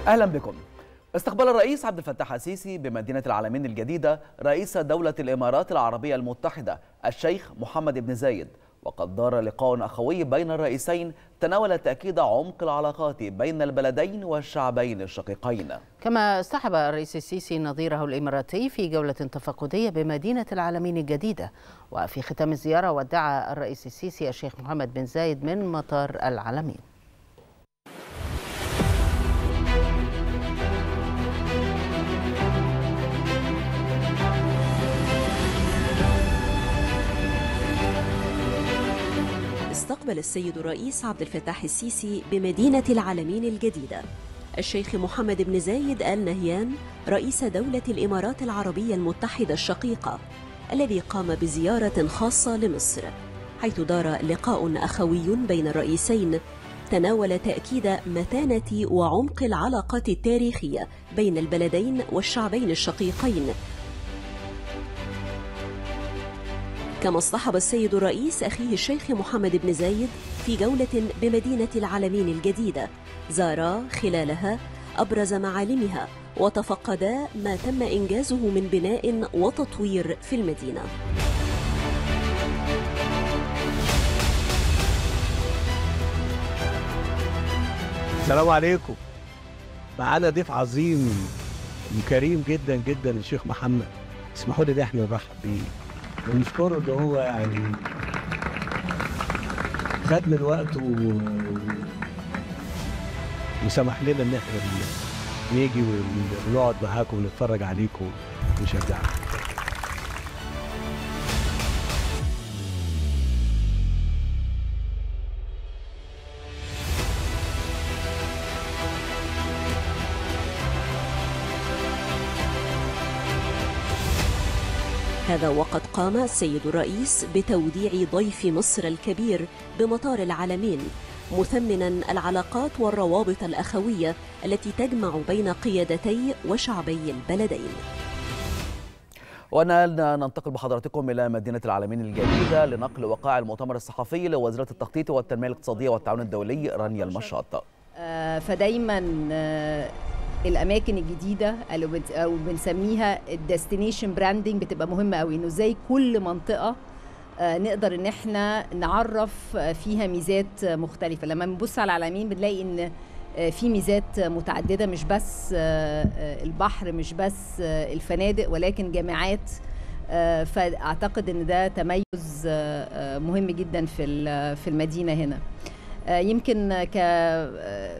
اهلا بكم استقبل الرئيس عبد الفتاح السيسي بمدينة العالمين الجديدة رئيس دولة الإمارات العربية المتحدة الشيخ محمد بن زايد وقد دار لقاء أخوي بين الرئيسين تناول تأكيد عمق العلاقات بين البلدين والشعبين الشقيقين كما اصطحب الرئيس السيسي نظيره الإماراتي في جولة تفقدية بمدينة العالمين الجديدة وفي ختام الزيارة ودع الرئيس السيسي الشيخ محمد بن زايد من مطار العالمين استقبل السيد الرئيس عبد الفتاح السيسي بمدينة العالمين الجديدة الشيخ محمد بن زايد آل نهيان رئيس دولة الإمارات العربية المتحدة الشقيقة الذي قام بزيارة خاصة لمصر حيث دار لقاء أخوي بين الرئيسين تناول تأكيد متانة وعمق العلاقات التاريخية بين البلدين والشعبين الشقيقين كما اصطحب السيد الرئيس أخيه الشيخ محمد بن زايد في جولة بمدينة العالمين الجديدة زارا خلالها أبرز معالمها وتفقدا ما تم إنجازه من بناء وتطوير في المدينة السلام عليكم معانا ضيف عظيم وكريم جدا جدا الشيخ محمد اسمحوا لي ان احنا نرحب بيه ونشكره ان هو يعني خد من وقته و... وسمح لنا ان احنا نيجي ونقعد معاكم ونتفرج عليكم ونشجعكم هذا وقد قام السيد الرئيس بتوديع ضيف مصر الكبير بمطار العالمين مثمنا العلاقات والروابط الأخوية التي تجمع بين قيادتي وشعبي البلدين ونال ننتقل بحضراتكم إلى مدينة العالمين الجديدة لنقل وقائع المؤتمر الصحفي لوزيرة التخطيط والتنمية الاقتصادية والتعاون الدولي رانيا المشاط آه، فدايما آه، الاماكن الجديده اللي بت- او بنسميها الديستنيشن براندنج بتبقى مهمه قوي انه ازاي كل منطقه آه، نقدر ان احنا نعرف آه، فيها ميزات آه، مختلفه لما بنبص على العلمين بنلاقي ان آه، في ميزات متعدده مش بس آه، آه، البحر مش بس آه، الفنادق ولكن جامعات آه، فاعتقد ان ده تميز آه، آه، مهم جدا في ال- في المدينه هنا آه، يمكن ك آه،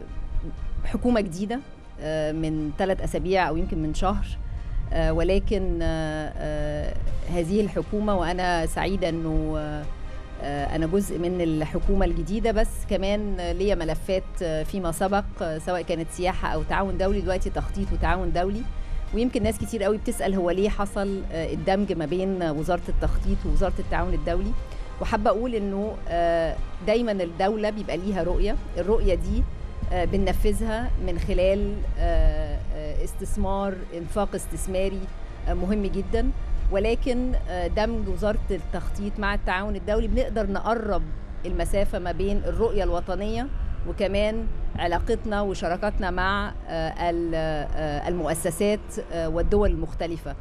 حكومه جديده آه، من ثلاث اسابيع او يمكن من شهر آه، ولكن آه، آه، هذه الحكومه وانا سعيده انه آه، آه، انا جزء من الحكومه الجديده بس كمان ليا ملفات آه، فيما سبق آه، سواء كانت سياحه او تعاون دولي دلوقتي تخطيط وتعاون دولي ويمكن ناس كتير قوي بتسال هو ليه حصل آه، الدمج ما بين وزاره التخطيط ووزاره التعاون الدولي وحابه اقول انه آه، دايما الدوله بيبقى ليها رؤيه الرؤيه دي آه، بننفذها من خلال آه، آه، استثمار انفاق استثماري آه، مهم جدا ولكن آه، دمج وزاره التخطيط مع التعاون الدولي بنقدر نقرب المسافه ما بين الرؤيه الوطنيه وكمان علاقتنا وشراكتنا مع آه، ال- آه، المؤسسات آه، والدول المختلفه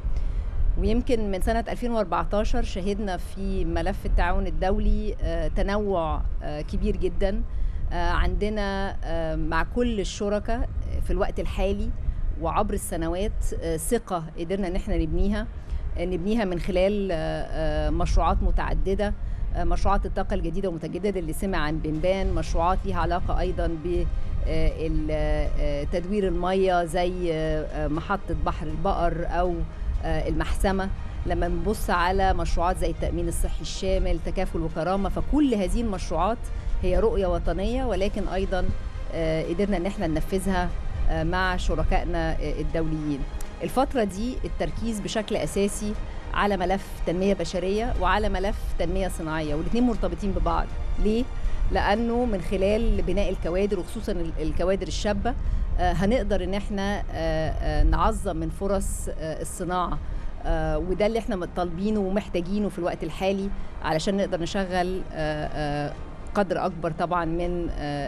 ويمكن من سنة 2014 شهدنا في ملف التعاون الدولي آه، تنوع آه، كبير جدا آه، عندنا آه، مع كل الشركاء في الوقت الحالي وعبر السنوات آه، ثقة قدرنا ان احنا نبنيها آه، نبنيها من خلال آه، آه، مشروعات متعددة آه، مشروعات الطاقة الجديدة والمتجددة اللي سمع عن بنبان مشروعات ليها علاقة أيضا ب آه، ال- آه، تدوير المية زي آه، آه، محطة بحر البقر أو آه، المحسمة لما بنبص على مشروعات زي التأمين الصحي الشامل تكافل وكرامة فكل هذه المشروعات هي رؤية وطنية ولكن أيضا آه، قدرنا ان احنا ننفذها آه، مع شركائنا آه، الدوليين الفترة دي التركيز بشكل أساسي على ملف تنمية بشرية وعلى ملف تنمية صناعية والاثنين مرتبطين ببعض ليه؟ لأنه من خلال بناء الكوادر وخصوصا ال- الكوادر الشابة آه، هنقدر ان احنا آه، آه، نعظم من فرص آه، الصناعة آه، وده اللي احنا طالبينه ومحتاجينه في الوقت الحالي علشان نقدر نشغل آه، آه، قدر اكبر طبعا من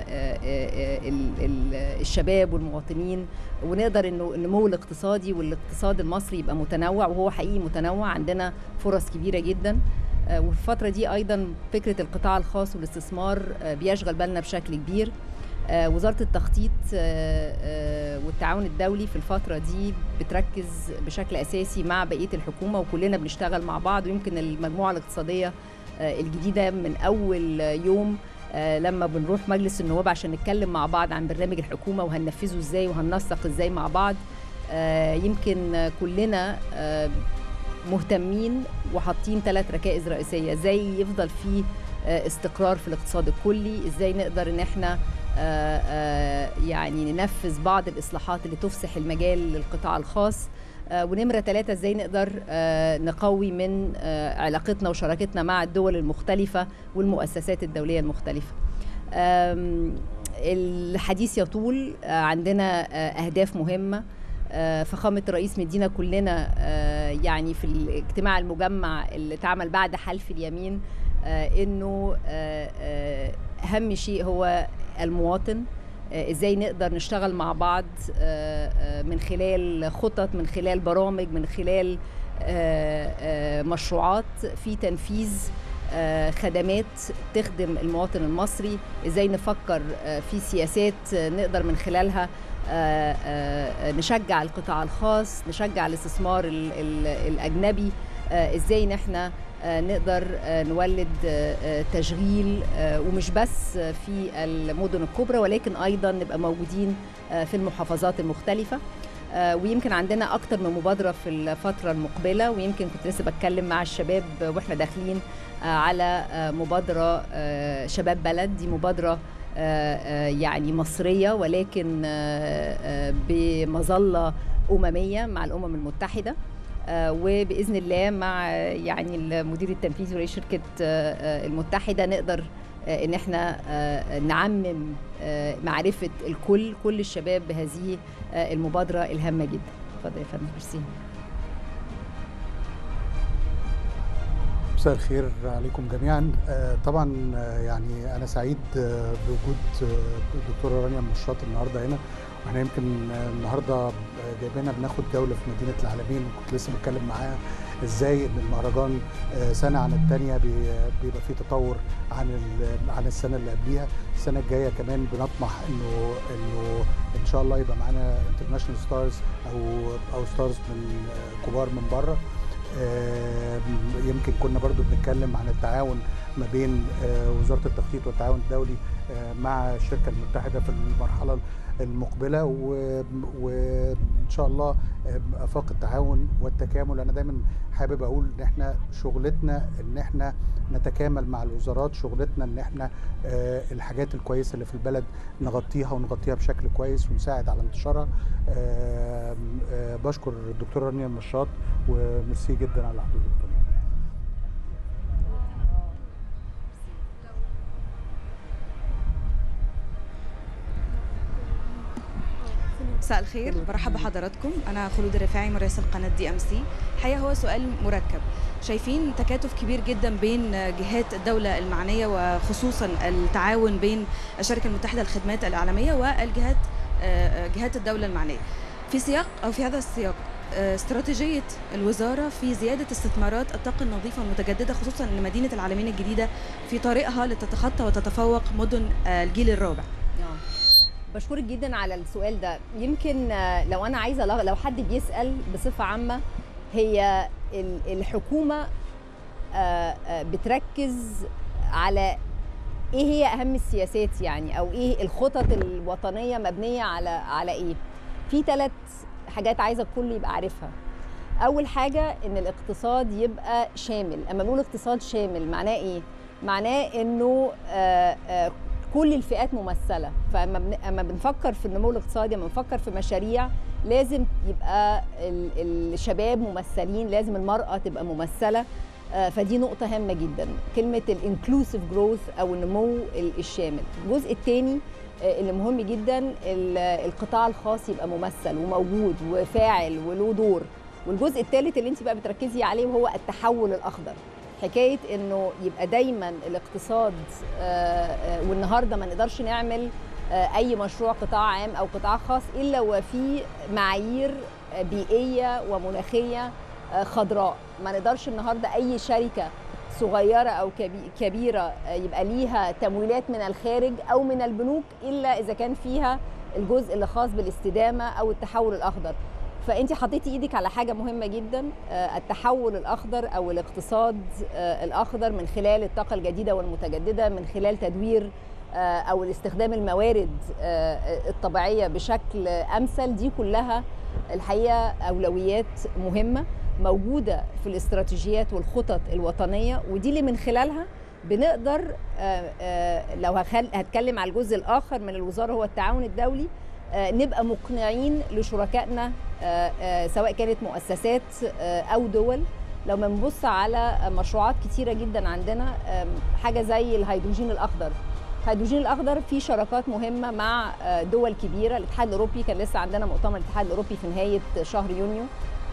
الشباب والمواطنين ونقدر انه النمو الاقتصادي والاقتصاد المصري يبقى متنوع وهو حقيقي متنوع عندنا فرص كبيره جدا وفي الفتره دي ايضا فكره القطاع الخاص والاستثمار بيشغل بالنا بشكل كبير وزاره التخطيط والتعاون الدولي في الفتره دي بتركز بشكل اساسي مع بقيه الحكومه وكلنا بنشتغل مع بعض ويمكن المجموعه الاقتصاديه الجديده من اول يوم لما بنروح مجلس النواب عشان نتكلم مع بعض عن برنامج الحكومه وهننفذه ازاي وهننسق ازاي مع بعض يمكن كلنا مهتمين وحاطين ثلاث ركائز رئيسيه ازاي يفضل في استقرار في الاقتصاد الكلي ازاي نقدر ان احنا يعني ننفذ بعض الاصلاحات اللي تفسح المجال للقطاع الخاص ونمره ثلاثة ازاي نقدر نقوي من علاقتنا وشراكتنا مع الدول المختلفة والمؤسسات الدولية المختلفة الحديث يطول عندنا أهداف مهمة فخامة الرئيس مدينا كلنا يعني في الاجتماع المجمع اللي اتعمل بعد حلف اليمين انه اهم شيء هو المواطن ازاي نقدر نشتغل مع بعض من خلال خطط من خلال برامج من خلال مشروعات في تنفيذ خدمات تخدم المواطن المصري ازاي نفكر في سياسات نقدر من خلالها نشجع القطاع الخاص نشجع الاستثمار الاجنبي ازاي نحن نقدر نولد تشغيل ومش بس في المدن الكبرى ولكن ايضا نبقى موجودين في المحافظات المختلفه ويمكن عندنا اكتر من مبادره في الفتره المقبله ويمكن كنت لسه بتكلم مع الشباب واحنا داخلين على مبادره شباب بلد دي مبادره يعني مصريه ولكن بمظله امميه مع الامم المتحده وباذن الله مع يعني المدير التنفيذي لشركه المتحده نقدر ان احنا نعمم معرفه الكل كل الشباب بهذه المبادره الهامه جدا اتفضل يا فندم ميرسي مساء الخير عليكم جميعا طبعا يعني انا سعيد بوجود الدكتوره رانيا مشاط النهارده هنا واحنا يمكن النهارده جايبينها بناخد جوله في مدينه العالمين كنت لسه بتكلم معاها ازاي ان المهرجان سنه عن الثانيه بيبقى فيه تطور عن عن السنه اللي قبليها السنه الجايه كمان بنطمح انه انه ان شاء الله يبقى معانا انترناشونال ستارز او او ستارز من كبار من بره يمكن كنا برضو بنتكلم عن التعاون ما بين وزاره التخطيط والتعاون الدولي مع الشركه المتحده في المرحله المقبله وان شاء الله افاق التعاون والتكامل انا دايما حابب اقول ان احنا شغلتنا ان احنا نتكامل مع الوزارات شغلتنا ان احنا الحاجات الكويسه اللي في البلد نغطيها ونغطيها بشكل كويس ونساعد على انتشارها بشكر الدكتوره رانيا المشاط وميرسي جدا على حضور الدكتور مساء الخير برحب بحضراتكم انا خلود الرفاعي مراسل قناه دي ام سي الحقيقه هو سؤال مركب شايفين تكاتف كبير جدا بين جهات الدوله المعنيه وخصوصا التعاون بين الشركه المتحده للخدمات الاعلاميه والجهات جهات الدوله المعنيه في سياق او في هذا السياق استراتيجيه الوزاره في زياده استثمارات الطاقه النظيفه المتجدده خصوصا لمدينه العالمين الجديده في طريقها لتتخطى وتتفوق مدن الجيل الرابع بشكرك جدا على السؤال ده يمكن لو انا عايزه لو حد بيسال بصفه عامه هي الحكومه بتركز على ايه هي اهم السياسات يعني او ايه الخطط الوطنيه مبنيه على على ايه في ثلاث حاجات عايزه الكل يبقى عارفها اول حاجه ان الاقتصاد يبقى شامل اما نقول اقتصاد شامل معناه ايه معناه انه آآ آآ كل الفئات ممثله فاما بن... اما بنفكر في النمو الاقتصادي اما بنفكر في مشاريع لازم يبقى ال... الشباب ممثلين لازم المراه تبقى ممثله فدي نقطة هامة جدا كلمة الانكلوسيف جروث أو النمو الشامل الجزء الثاني اللي مهم جدا القطاع الخاص يبقى ممثل وموجود وفاعل وله دور والجزء الثالث اللي انت بقى بتركزي عليه وهو التحول الأخضر حكايه انه يبقى دايما الاقتصاد والنهارده ما نقدرش نعمل اي مشروع قطاع عام او قطاع خاص الا وفي معايير بيئيه ومناخيه خضراء ما نقدرش النهارده اي شركه صغيره او كبيره يبقى ليها تمويلات من الخارج او من البنوك الا اذا كان فيها الجزء اللي خاص بالاستدامه او التحول الاخضر فانت حطيتي ايدك على حاجه مهمه جدا التحول الاخضر او الاقتصاد الاخضر من خلال الطاقه الجديده والمتجدده من خلال تدوير او الاستخدام الموارد الطبيعيه بشكل امثل دي كلها الحقيقه اولويات مهمه موجوده في الاستراتيجيات والخطط الوطنيه ودي اللي من خلالها بنقدر لو هتكلم على الجزء الاخر من الوزاره هو التعاون الدولي نبقى مقنعين لشركائنا سواء كانت مؤسسات او دول لو بنبص على مشروعات كتيره جدا عندنا حاجه زي الهيدروجين الاخضر الهيدروجين الاخضر في شراكات مهمه مع دول كبيره الاتحاد الاوروبي كان لسه عندنا مؤتمر الاتحاد الاوروبي في نهايه شهر يونيو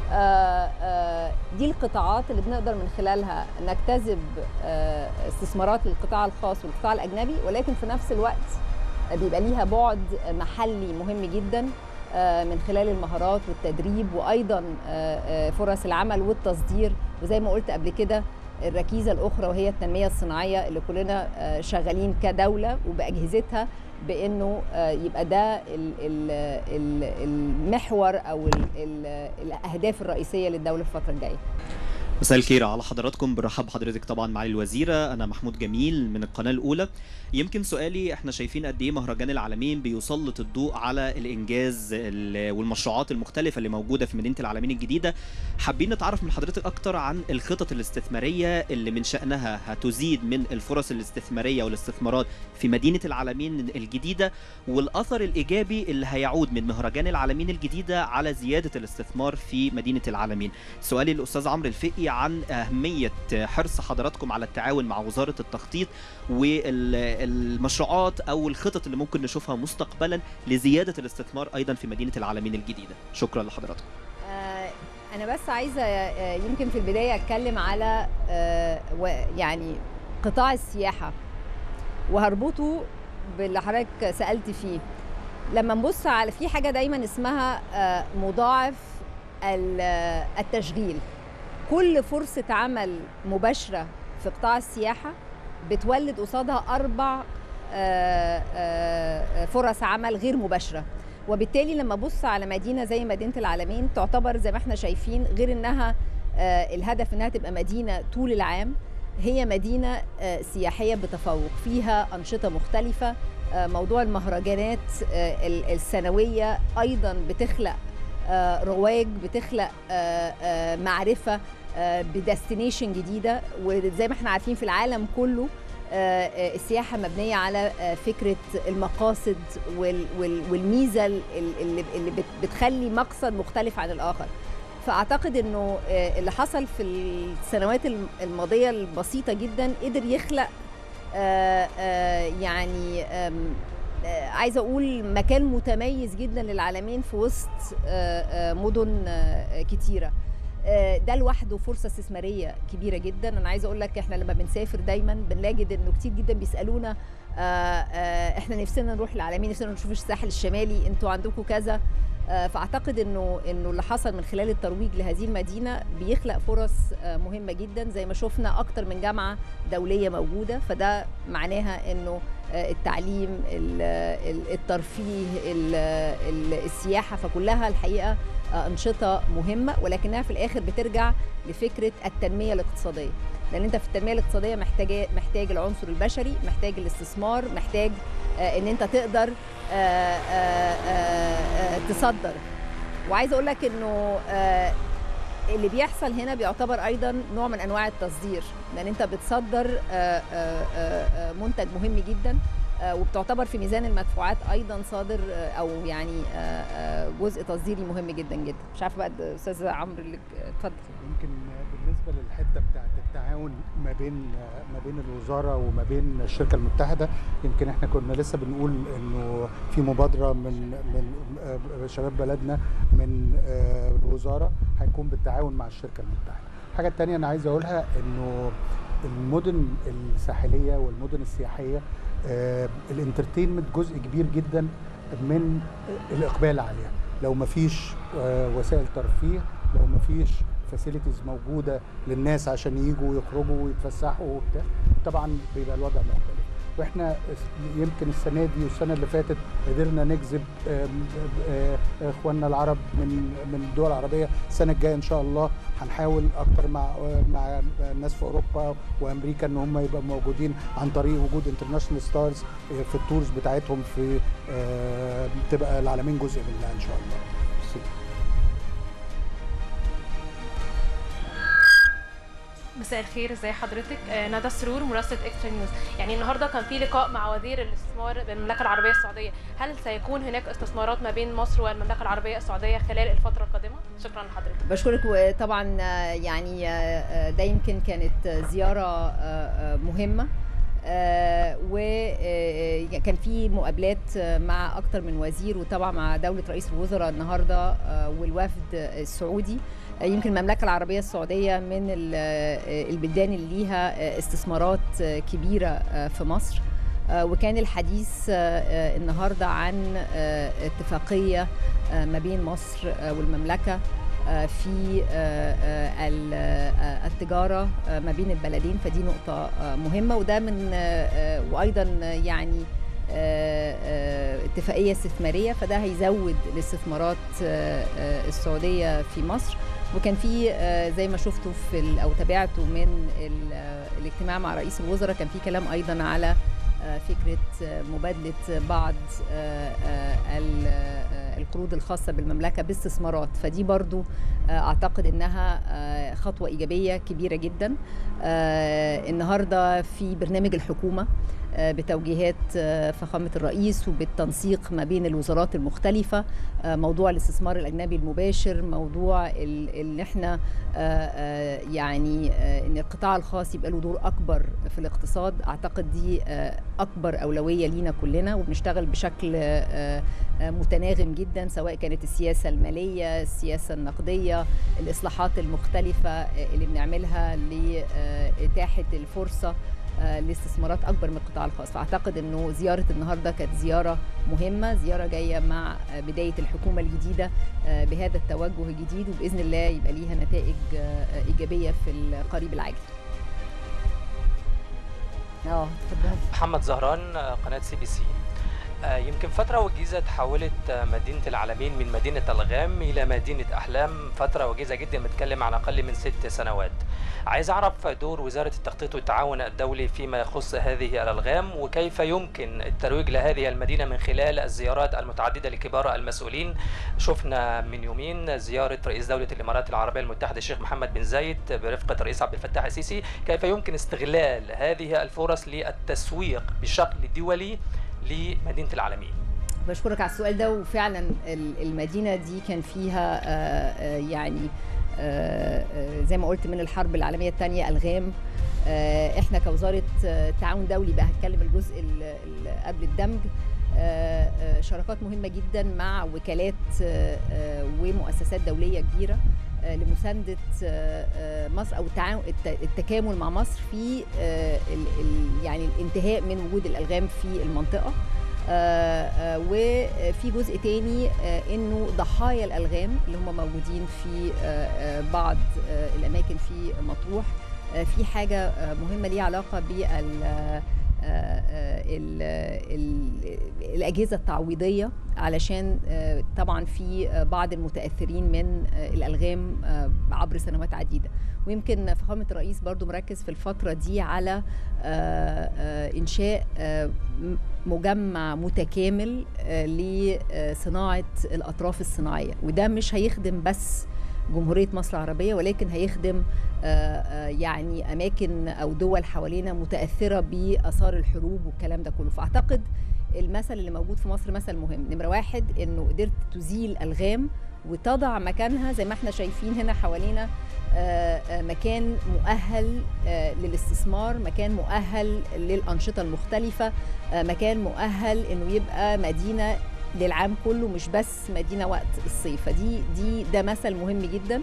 دي القطاعات اللي بنقدر من خلالها نجتذب استثمارات للقطاع الخاص والقطاع الاجنبي ولكن في نفس الوقت بيبقى ليها بعد محلي مهم جدا من خلال المهارات والتدريب وايضا فرص العمل والتصدير وزي ما قلت قبل كده الركيزه الاخرى وهي التنميه الصناعيه اللي كلنا شغالين كدوله وباجهزتها بانه يبقى ده المحور او الاهداف الرئيسيه للدوله الفتره الجايه مساء الخير على حضراتكم برحب بحضرتك طبعا معالي الوزيره انا محمود جميل من القناه الاولى يمكن سؤالي احنا شايفين قد ايه مهرجان العالمين بيسلط الضوء على الانجاز والمشروعات المختلفه اللي موجوده في مدينه العالمين الجديده حابين نتعرف من حضرتك اكتر عن الخطط الاستثماريه اللي من شانها هتزيد من الفرص الاستثماريه والاستثمارات في مدينه العالمين الجديده والاثر الايجابي اللي هيعود من مهرجان العالمين الجديده على زياده الاستثمار في مدينه العالمين سؤالي للاستاذ عمرو الفقي عن اهميه حرص حضراتكم على التعاون مع وزاره التخطيط والمشروعات او الخطط اللي ممكن نشوفها مستقبلا لزياده الاستثمار ايضا في مدينه العالمين الجديده شكرا لحضراتكم آه انا بس عايزه آه يمكن في البدايه اتكلم على آه يعني قطاع السياحه وهربطه باللي حضرتك سالت فيه لما نبص على في حاجه دايما اسمها مضاعف التشغيل كل فرصة عمل مباشرة في قطاع السياحة بتولد قصادها أربع فرص عمل غير مباشرة وبالتالي لما أبص على مدينة زي مدينة العالمين تعتبر زي ما احنا شايفين غير إنها الهدف إنها تبقى مدينة طول العام هي مدينة سياحية بتفوق فيها أنشطة مختلفة موضوع المهرجانات السنوية أيضا بتخلق رواج بتخلق معرفة بديستنيشن جديده وزي ما احنا عارفين في العالم كله السياحه مبنيه على فكره المقاصد والميزه اللي بتخلي مقصد مختلف عن الاخر فاعتقد انه اللي حصل في السنوات الماضيه البسيطه جدا قدر يخلق يعني عايزه اقول مكان متميز جدا للعالمين في وسط مدن كتيره ده لوحده فرصه استثماريه كبيره جدا انا عايزه اقول لك احنا لما بنسافر دايما بنلاقي انه كتير جدا بيسالونا احنا نفسنا نروح العالمين نفسنا نشوف الساحل الشمالي انتوا عندكم كذا فاعتقد انه انه اللي حصل من خلال الترويج لهذه المدينه بيخلق فرص مهمه جدا زي ما شفنا اكتر من جامعه دوليه موجوده فده معناها انه التعليم الترفيه السياحه فكلها الحقيقه انشطه مهمه ولكنها في الاخر بترجع لفكره التنميه الاقتصاديه لان انت في التنميه الاقتصاديه محتاج محتاج العنصر البشري محتاج الاستثمار محتاج ان انت تقدر تصدر وعايزه اقول لك انه اللي بيحصل هنا بيعتبر ايضا نوع من انواع التصدير لان انت بتصدر منتج مهم جدا وبتعتبر في ميزان المدفوعات ايضا صادر او يعني جزء تصديري مهم جدا جدا مش عارفه بقى استاذ عمرو اللي اتفضل يمكن بالنسبه للحته بتاعت التعاون ما بين ما بين الوزاره وما بين الشركه المتحده يمكن احنا كنا لسه بنقول انه في مبادره من من شباب بلدنا من الوزاره هيكون بالتعاون مع الشركه المتحده الحاجه الثانيه انا عايز اقولها انه المدن الساحليه والمدن السياحيه آه الانترتينمنت جزء كبير جدا من الاقبال عليها لو ما فيش آه وسائل ترفيه لو ما فيش فاسيلتيز موجوده للناس عشان يجوا ويخرجوا ويتفسحوا وبتاع طبعا بيبقى الوضع مختلف واحنا يمكن السنه دي والسنه اللي فاتت قدرنا نجذب اخواننا العرب من من الدول العربيه السنه الجايه ان شاء الله هنحاول اكتر مع مع الناس في اوروبا وامريكا ان هم يبقوا موجودين عن طريق وجود انترناشونال ستارز في التورز بتاعتهم في تبقى العالمين جزء منها ان شاء الله مساء الخير ازي حضرتك آه ندى سرور مراسله اكسترا نيوز يعني النهارده كان في لقاء مع وزير الاستثمار بالمملكه العربيه السعوديه هل سيكون هناك استثمارات ما بين مصر والمملكه العربيه السعوديه خلال الفتره القادمه شكرا لحضرتك بشكرك وطبعا يعني ده يمكن كانت زياره مهمه آه وكان في مقابلات مع اكتر من وزير وطبعا مع دوله رئيس الوزراء النهارده آه والوفد السعودي آه يمكن المملكه العربيه السعوديه من البلدان اللي ليها استثمارات كبيره في مصر وكان الحديث النهارده عن اتفاقيه ما بين مصر والمملكه في التجاره ما بين البلدين فدي نقطه مهمه وده من وايضا يعني اتفاقيه استثماريه فده هيزود الاستثمارات السعوديه في مصر وكان في زي ما شفتوا في او تابعته من الاجتماع مع رئيس الوزراء كان في كلام ايضا على فكره مبادله بعض القروض الخاصه بالمملكه باستثمارات فدي برضو اعتقد انها خطوه ايجابيه كبيره جدا النهارده في برنامج الحكومه بتوجيهات فخامة الرئيس وبالتنسيق ما بين الوزارات المختلفة موضوع الاستثمار الأجنبي المباشر موضوع ان احنا يعني ان القطاع الخاص يبقى له دور أكبر في الاقتصاد أعتقد دي أكبر أولوية لينا كلنا وبنشتغل بشكل متناغم جدا سواء كانت السياسة المالية السياسة النقدية الإصلاحات المختلفة اللي بنعملها لإتاحة الفرصة لاستثمارات اكبر من القطاع الخاص فاعتقد انه زياره النهارده كانت زياره مهمه زياره جايه مع بدايه الحكومه الجديده بهذا التوجه الجديد وباذن الله يبقى ليها نتائج ايجابيه في القريب العاجل اه اتفضل محمد زهران قناه سي بي سي يمكن فترة وجيزة تحولت مدينة العالمين من مدينة الغام إلى مدينة أحلام فترة وجيزة جدا بتكلم عن أقل من ست سنوات عايز أعرف دور وزارة التخطيط والتعاون الدولي فيما يخص هذه الألغام وكيف يمكن الترويج لهذه المدينة من خلال الزيارات المتعددة لكبار المسؤولين شفنا من يومين زيارة رئيس دولة الإمارات العربية المتحدة الشيخ محمد بن زايد برفقة الرئيس عبد الفتاح السيسي كيف يمكن استغلال هذه الفرص للتسويق بشكل دولي لمدينه العالمين بشكرك على السؤال ده وفعلا المدينه دي كان فيها يعني زي ما قلت من الحرب العالميه الثانيه الغام احنا كوزاره تعاون دولي بقى هتكلم الجزء اللي قبل الدمج شراكات مهمه جدا مع وكالات ومؤسسات دوليه كبيره لمسانده مصر او التكامل مع مصر في يعني الانتهاء من وجود الالغام في المنطقه وفي جزء تاني انه ضحايا الالغام اللي هم موجودين في بعض الاماكن في مطروح في حاجه مهمه ليها علاقه بال الاجهزه التعويضيه علشان طبعا في بعض المتاثرين من الالغام عبر سنوات عديده ويمكن فخامه الرئيس برضو مركز في الفتره دي على انشاء مجمع متكامل لصناعه الاطراف الصناعيه وده مش هيخدم بس جمهورية مصر العربية ولكن هيخدم يعني أماكن أو دول حوالينا متأثرة بآثار الحروب والكلام ده كله فأعتقد المثل اللي موجود في مصر مثل مهم نمرة واحد إنه قدرت تزيل ألغام وتضع مكانها زي ما احنا شايفين هنا حوالينا مكان مؤهل للاستثمار مكان مؤهل للأنشطة المختلفة مكان مؤهل إنه يبقى مدينة للعام كله مش بس مدينه وقت الصيف فدي دي ده مثل مهم جدا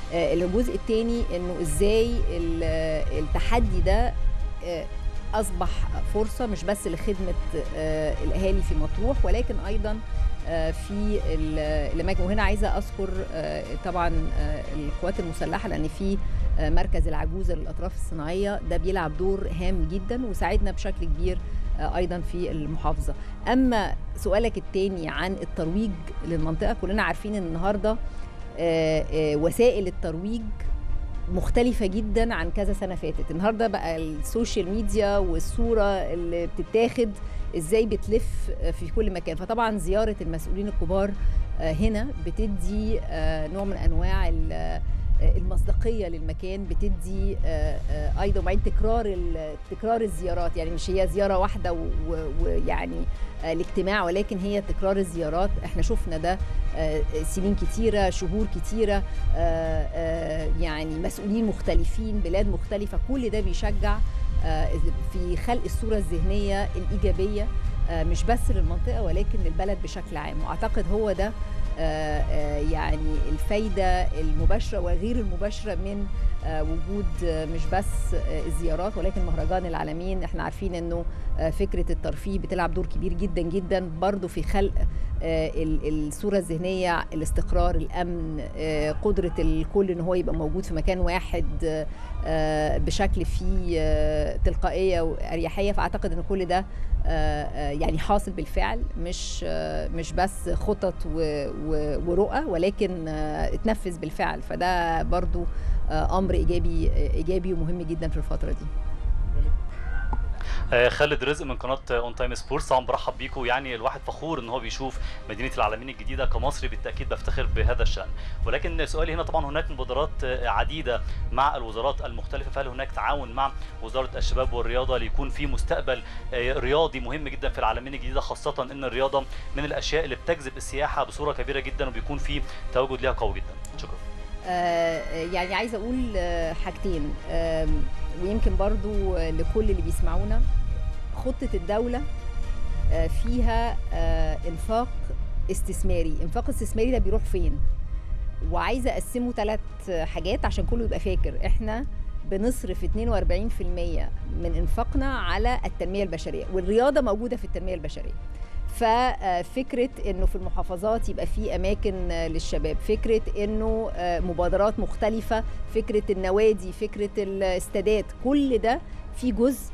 آه، الجزء الثاني انه ازاي ال- آه، التحدي ده آه، اصبح فرصه مش بس لخدمه آه، الاهالي في مطروح ولكن ايضا آه، في ال- الاماكن وهنا عايزه اذكر آه، طبعا آه، القوات المسلحه لان في آه، مركز العجوزه للاطراف الصناعيه ده بيلعب دور هام جدا وساعدنا بشكل كبير آه، ايضا في المحافظه اما سؤالك الثاني عن الترويج للمنطقه كلنا عارفين ان النهارده آه، آه، وسائل الترويج مختلفة جدا عن كذا سنة فاتت النهاردة بقى السوشيال ميديا والصورة اللي بتتاخد ازاي بتلف في كل مكان فطبعا زيارة المسؤولين الكبار آه، هنا بتدي آه، نوع من انواع ال- آه، المصداقية للمكان بتدي آه، آه، ايضا وبعدين تكرار ال- تكرار الزيارات يعني مش هي زيارة واحدة و- و- ويعني آه، الاجتماع ولكن هي تكرار الزيارات احنا شفنا ده آه، سنين كتيرة شهور كتيرة آه، آه، يعني مسؤولين مختلفين بلاد مختلفة كل ده بيشجع آه، في خلق الصورة الذهنية الإيجابية آه، مش بس للمنطقة ولكن للبلد بشكل عام وأعتقد هو ده آه، آه، يعني الفايدة المباشرة وغير المباشرة من آه، وجود آه، مش بس آه، الزيارات ولكن مهرجان العالمين احنا عارفين انه آه، فكرة الترفيه بتلعب دور كبير جدا جدا برضو في خلق آه، ال- الصورة الذهنية الاستقرار الأمن آه، قدرة الكل ان هو يبقى موجود في مكان واحد آه، آه، بشكل فيه آه، تلقائية وأريحية فأعتقد ان كل ده آه، آه، يعني حاصل بالفعل مش آه، مش بس خطط و- و- ورؤى ولكن آه، اتنفذ بالفعل فده برضو آه، امر ايجابي ايجابي ومهم جدا في الفتره دي آه، خالد رزق من قناه اون تايم سبورتس طبعا برحب بيكم يعني الواحد فخور ان هو بيشوف مدينه العالمين الجديده كمصري بالتاكيد بفتخر بهذا الشان ولكن سؤالي هنا طبعا هناك مبادرات آه، عديده مع الوزارات المختلفه فهل هناك تعاون مع وزاره الشباب والرياضه ليكون في مستقبل آه، رياضي مهم جدا في العالمين الجديده خاصه ان الرياضه من الاشياء اللي بتجذب السياحه بصوره كبيره جدا وبيكون في تواجد ليها قوي جدا شكرا آه، يعني عايزه اقول آه، حاجتين آم، ويمكن برضو آه، لكل اللي بيسمعونا خطه الدوله آه، فيها آه، انفاق استثماري انفاق استثماري ده بيروح فين وعايزه اقسمه ثلاث حاجات عشان كله يبقى فاكر احنا بنصرف 42% من انفاقنا على التنميه البشريه والرياضه موجوده في التنميه البشريه ففكره انه في المحافظات يبقى في اماكن للشباب فكره انه مبادرات مختلفه فكره النوادي فكره الاستادات كل ده في جزء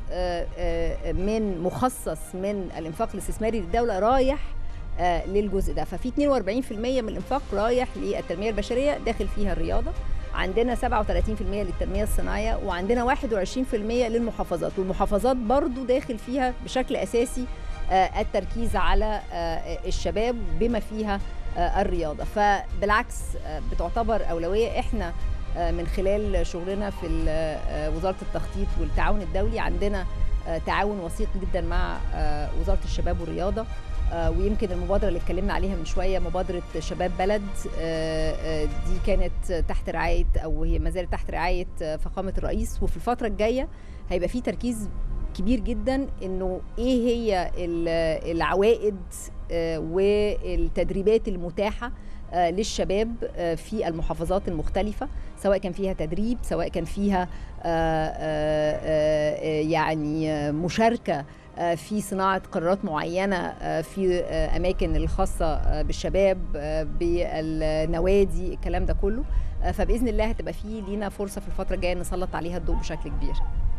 من مخصص من الانفاق الاستثماري للدوله رايح آه، للجزء ده ففي 42% من الانفاق رايح للتنميه البشريه داخل فيها الرياضه عندنا 37% للتنميه الصناعيه وعندنا 21% للمحافظات والمحافظات برضو داخل فيها بشكل اساسي آه، التركيز على آه، الشباب بما فيها آه، الرياضه فبالعكس آه، بتعتبر اولويه احنا آه، من خلال شغلنا في ال- آه، وزاره التخطيط والتعاون الدولي عندنا آه، تعاون وثيق جدا مع آه، وزاره الشباب والرياضه آه، ويمكن المبادره اللي اتكلمنا عليها من شويه مبادره شباب بلد آه، آه، دي كانت تحت رعايه او هي ما زالت تحت رعايه آه، فخامه الرئيس وفي الفتره الجايه هيبقى في تركيز كبير جدا انه ايه هي ال- العوائد آه، والتدريبات المتاحه آه، للشباب آه، في المحافظات المختلفة سواء كان فيها تدريب سواء كان فيها آه، آه، آه، يعني آه، مشاركة آه، في صناعة قرارات معينة آه، في آه، أماكن الخاصة آه، بالشباب آه، بالنوادي الكلام ده كله آه، فبإذن الله هتبقى فيه لينا فرصة في الفترة الجاية نسلط عليها الضوء بشكل كبير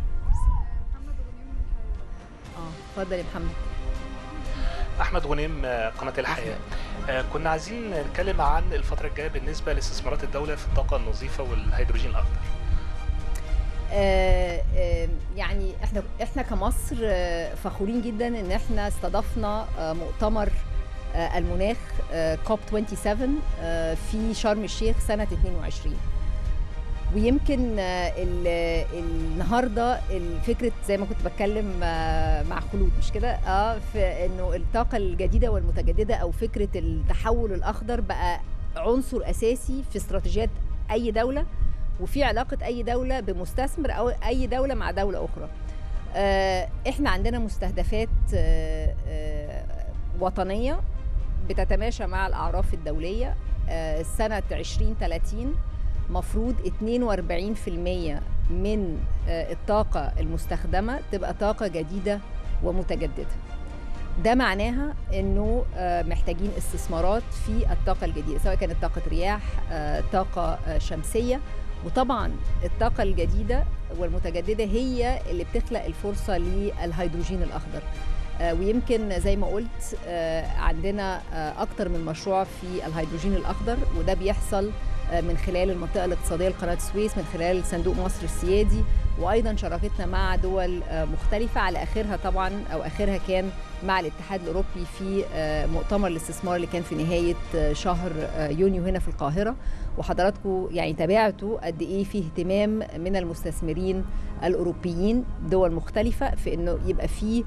اه اتفضل يا محمد احمد غنيم آه، قناه الحياه آه، كنا عايزين نتكلم عن الفتره الجايه بالنسبه لاستثمارات الدوله في الطاقه النظيفه والهيدروجين الاخضر آه، آه، يعني احنا احنا كمصر آه، فخورين جدا ان احنا استضفنا آه، مؤتمر آه، المناخ كوب 27 آه، في شرم الشيخ سنه 22 ويمكن آه، ال- النهارده الفكره زي ما كنت بتكلم آه، مع خلود مش كده اه في انه الطاقه الجديده والمتجدده او فكره التحول الاخضر بقى عنصر اساسي في استراتيجيات اي دوله وفي علاقه اي دوله بمستثمر او اي دوله مع دوله اخرى آه، احنا عندنا مستهدفات آه، آه، وطنيه بتتماشى مع الاعراف الدوليه آه، سنه 2030 مفروض 42% من الطاقة المستخدمة تبقى طاقة جديدة ومتجددة ده معناها انه محتاجين استثمارات في الطاقة الجديدة سواء كانت طاقة رياح طاقة شمسية وطبعا الطاقة الجديدة والمتجددة هي اللي بتخلق الفرصة للهيدروجين الأخضر ويمكن زي ما قلت عندنا أكتر من مشروع في الهيدروجين الأخضر وده بيحصل من خلال المنطقة الاقتصادية لقناة السويس من خلال صندوق مصر السيادي وأيضا شراكتنا مع دول مختلفة على آخرها طبعا أو آخرها كان مع الاتحاد الأوروبي في مؤتمر الاستثمار اللي كان في نهاية شهر يونيو هنا في القاهرة وحضراتكم يعني تابعتوا قد ايه في اهتمام من المستثمرين الاوروبيين دول مختلفه في انه يبقى في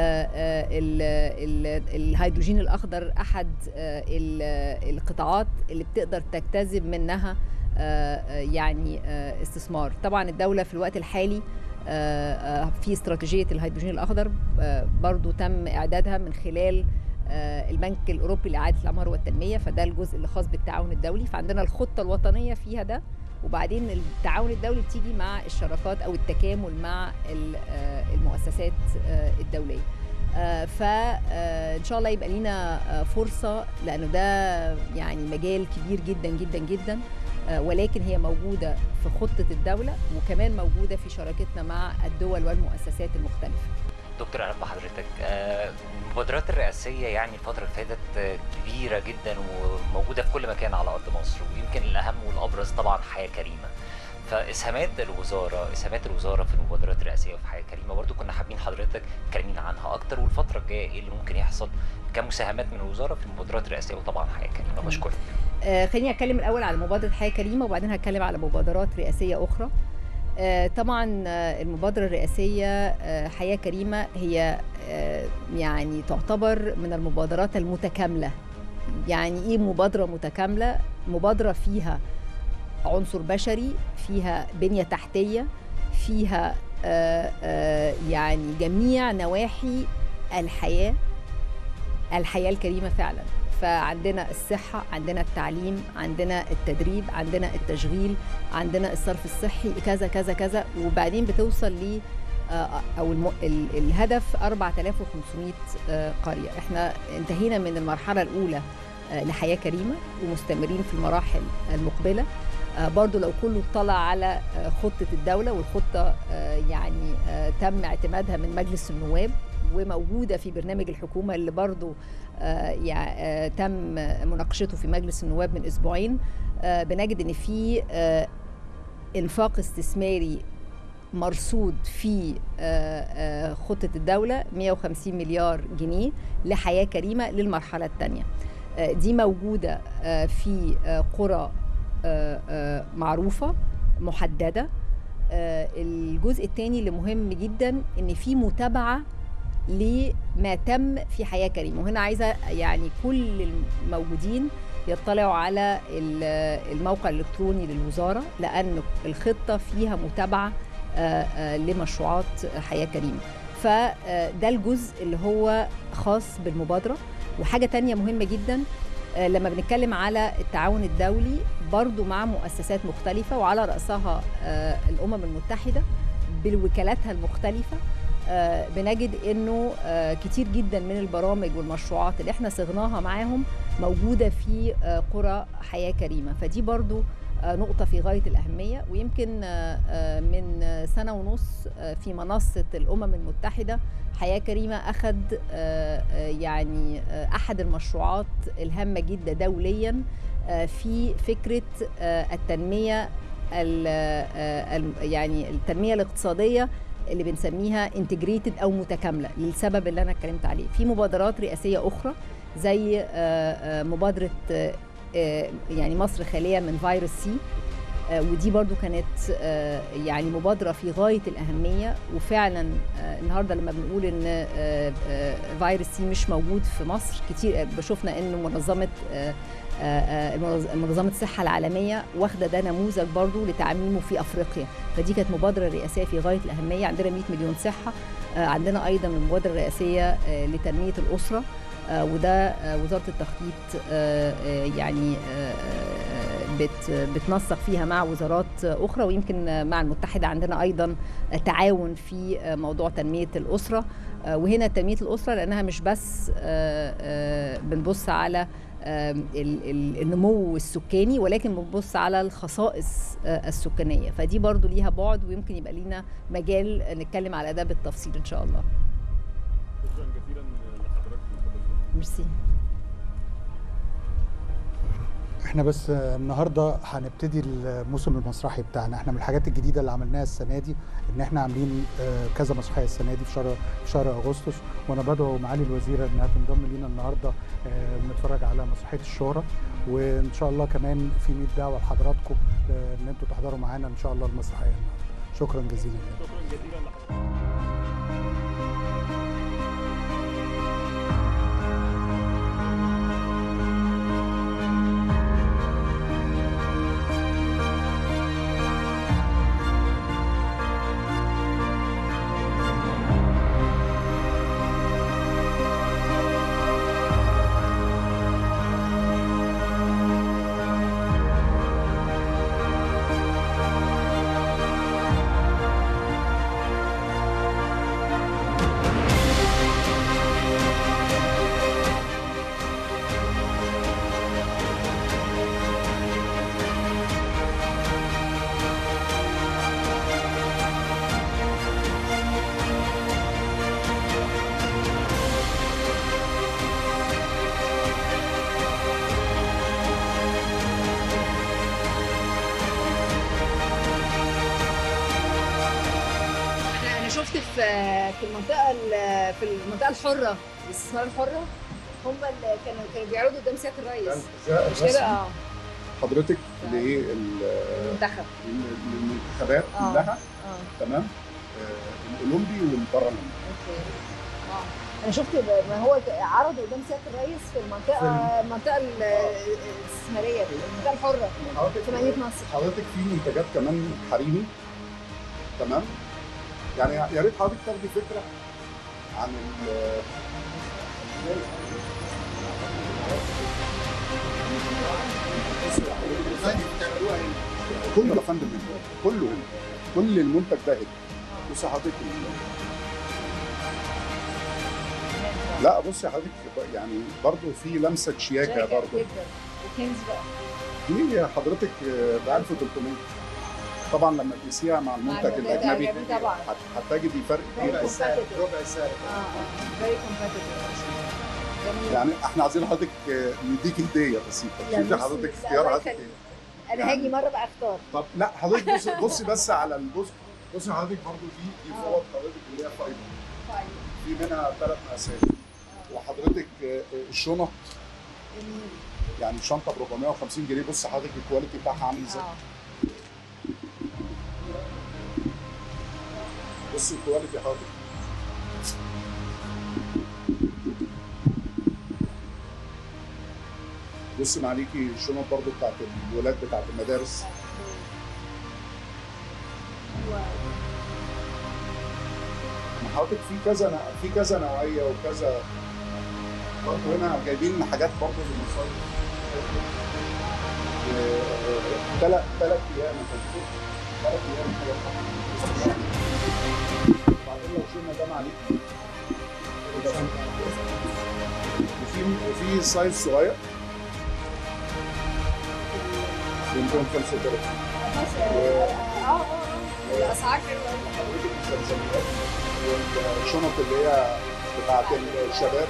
الهيدروجين الاخضر احد القطاعات اللي بتقدر تجتذب منها يعني استثمار طبعا الدوله في الوقت الحالي في استراتيجيه الهيدروجين الاخضر برضو تم اعدادها من خلال البنك الاوروبي لاعاده الاعمار والتنميه فده الجزء اللي خاص بالتعاون الدولي فعندنا الخطه الوطنيه فيها ده وبعدين التعاون الدولي بتيجي مع الشراكات او التكامل مع المؤسسات الدوليه فان شاء الله يبقى لينا فرصه لانه ده يعني مجال كبير جدا جدا جدا ولكن هي موجوده في خطه الدوله وكمان موجوده في شراكتنا مع الدول والمؤسسات المختلفه دكتور اهلا بحضرتك المبادرات الرئاسيه يعني الفتره اللي فاتت كبيره جدا وموجوده في كل مكان على ارض مصر ويمكن الاهم والابرز طبعا حياه كريمه فاسهامات الوزاره اسهامات الوزاره في المبادرات الرئاسيه وفي حياه كريمه برضو كنا حابين حضرتك تكلمينا عنها اكتر والفتره الجايه ايه اللي ممكن يحصل كمساهمات من الوزاره في المبادرات الرئاسيه وطبعا حياه كريمه بشكرك آه خليني اتكلم الاول على مبادره حياه كريمه وبعدين هتكلم على مبادرات رئاسيه اخرى طبعا المبادرة الرئاسية حياة كريمة هي يعني تعتبر من المبادرات المتكاملة يعني ايه مبادرة متكاملة مبادرة فيها عنصر بشري فيها بنية تحتية فيها يعني جميع نواحي الحياة الحياة الكريمة فعلا فعندنا الصحة عندنا التعليم عندنا التدريب عندنا التشغيل عندنا الصرف الصحي كذا كذا كذا وبعدين بتوصل ل او الم... الهدف 4500 قريه احنا انتهينا من المرحله الاولى لحياه كريمه ومستمرين في المراحل المقبله برضو لو كله اطلع على خطه الدوله والخطه يعني تم اعتمادها من مجلس النواب وموجوده في برنامج الحكومه اللي برضو يعني تم مناقشته في مجلس النواب من اسبوعين بنجد ان في انفاق استثماري مرصود في خطه الدوله 150 مليار جنيه لحياه كريمه للمرحله الثانيه دي موجوده في قرى معروفه محدده الجزء الثاني اللي مهم جدا ان في متابعه لما تم في حياه كريمه وهنا عايزه يعني كل الموجودين يطلعوا على الموقع الالكتروني للوزاره لان الخطه فيها متابعه لمشروعات حياه كريمه فده الجزء اللي هو خاص بالمبادره وحاجه تانية مهمه جدا لما بنتكلم على التعاون الدولي برضو مع مؤسسات مختلفه وعلى راسها الامم المتحده بوكالاتها المختلفه آه بنجد انه آه كتير جدا من البرامج والمشروعات اللي احنا صغناها معاهم موجوده في آه قرى حياه كريمه فدي برضو نقطه في غايه الاهميه ويمكن من سنه ونص في منصه الامم المتحده حياه كريمه اخذ يعني احد المشروعات الهامه جدا دوليا في فكره التنميه يعني التنميه الاقتصاديه اللي بنسميها انتجريتد او متكامله للسبب اللي انا اتكلمت عليه في مبادرات رئاسيه اخرى زي مبادره يعني مصر خاليه من فيروس سي ودي برضو كانت يعني مبادره في غايه الاهميه وفعلا النهارده لما بنقول ان فيروس سي مش موجود في مصر كتير شفنا ان منظمه منظمه الصحه العالميه واخده ده نموذج برضو لتعميمه في افريقيا فدي كانت مبادره رئاسيه في غايه الاهميه عندنا 100 مليون صحه عندنا ايضا المبادره الرئاسيه لتنميه الاسره وده وزاره التخطيط يعني بت بتنسق فيها مع وزارات اخرى ويمكن مع المتحده عندنا ايضا تعاون في موضوع تنميه الاسره وهنا تنميه الاسره لانها مش بس بنبص على النمو السكاني ولكن بنبص على الخصائص السكانيه فدي برضو ليها بعد ويمكن يبقى لينا مجال نتكلم على ده بالتفصيل ان شاء الله شكرا جزيلا لحضرتك ميرسي احنا بس النهارده هنبتدي الموسم المسرحي بتاعنا احنا من الحاجات الجديده اللي عملناها السنه دي ان احنا عاملين كذا مسرحيه السنه دي في شهر في شهر اغسطس وانا بدعو معالي الوزيره انها تنضم لينا النهارده بنتفرج على مسرحيه الشهره وان شاء الله كمان في 100 دعوه لحضراتكم ان انتوا تحضروا معانا ان شاء الله المسرحيه النهارده شكرا جزيلا شكرا جزيلا لحضرتك شفت في في المنطقه في المنطقه الحره الاستثمار الحره هم اللي كانوا كانوا بيعرضوا قدام سياده الرئيس مش كده اه حضرتك لايه المنتخب للمنتخبات آه. كلها اه تمام آه، الاولمبي والبرلمان اوكي اه انا شفت ب- ما هو عرضوا قدام سياده الرئيس في المنطقه المنطقه ال- الاستثماريه المنطقه الحره حضرتك في مدينه نصر حضرتك في منتجات كمان حريمي تمام يعني يا ريت حضرتك تاخدي فكره عن ال كله يا فندم هنا. كله هنا. كل المنتج ده هنا بصي حضرتك لا بصي حضرتك يعني برضه في لمسه شياكه برضه جدا وكنز بقى دي حضرتك ب 1300 طبعا لما تقيسيها مع المنتج المنتج الاجنبي الأجنبي طبعا. هت- هتجدي فرق كبير ربع جدا السعر ربع السعر اه اه فيري كومباتيتيف جميل يعني احنا عايزين حضرتك نديك هديه بسيطه لا، شوفي بصي، حضرتك لا، اختيار الله حضرتك يخليك. ايه انا هاجي مره بقى اختار طب لا حضرتك بصي بصي بس على الجزء بصي حضرتك برضو دي دي آه. فوط حضرتك اللي هي فايبر طيب في منها ثلاث مقاسات وحضرتك آه، آه، الشنط جميل يعني الشنطه ب 450 جنيه بص حضرتك الكواليتي بتاعها عامل ازاي اه بص الكواليتي حضرتك بص معليكي الشنط برضو بتاعت الولاد بتاعت المدارس ما حضرتك في كذا ن- في كذا نوعيه وكذا برضو هنا جايبين حاجات برضو للمصايف ثلاث ثلاث ايام ثلاث ايام حاجات وبعدين لو شلنا ده معليك وفي وفي سايز صغير ب 235 اه اه اه الاسعار حلوه الزمزميات والشنط اللي هي بتاعت الشباب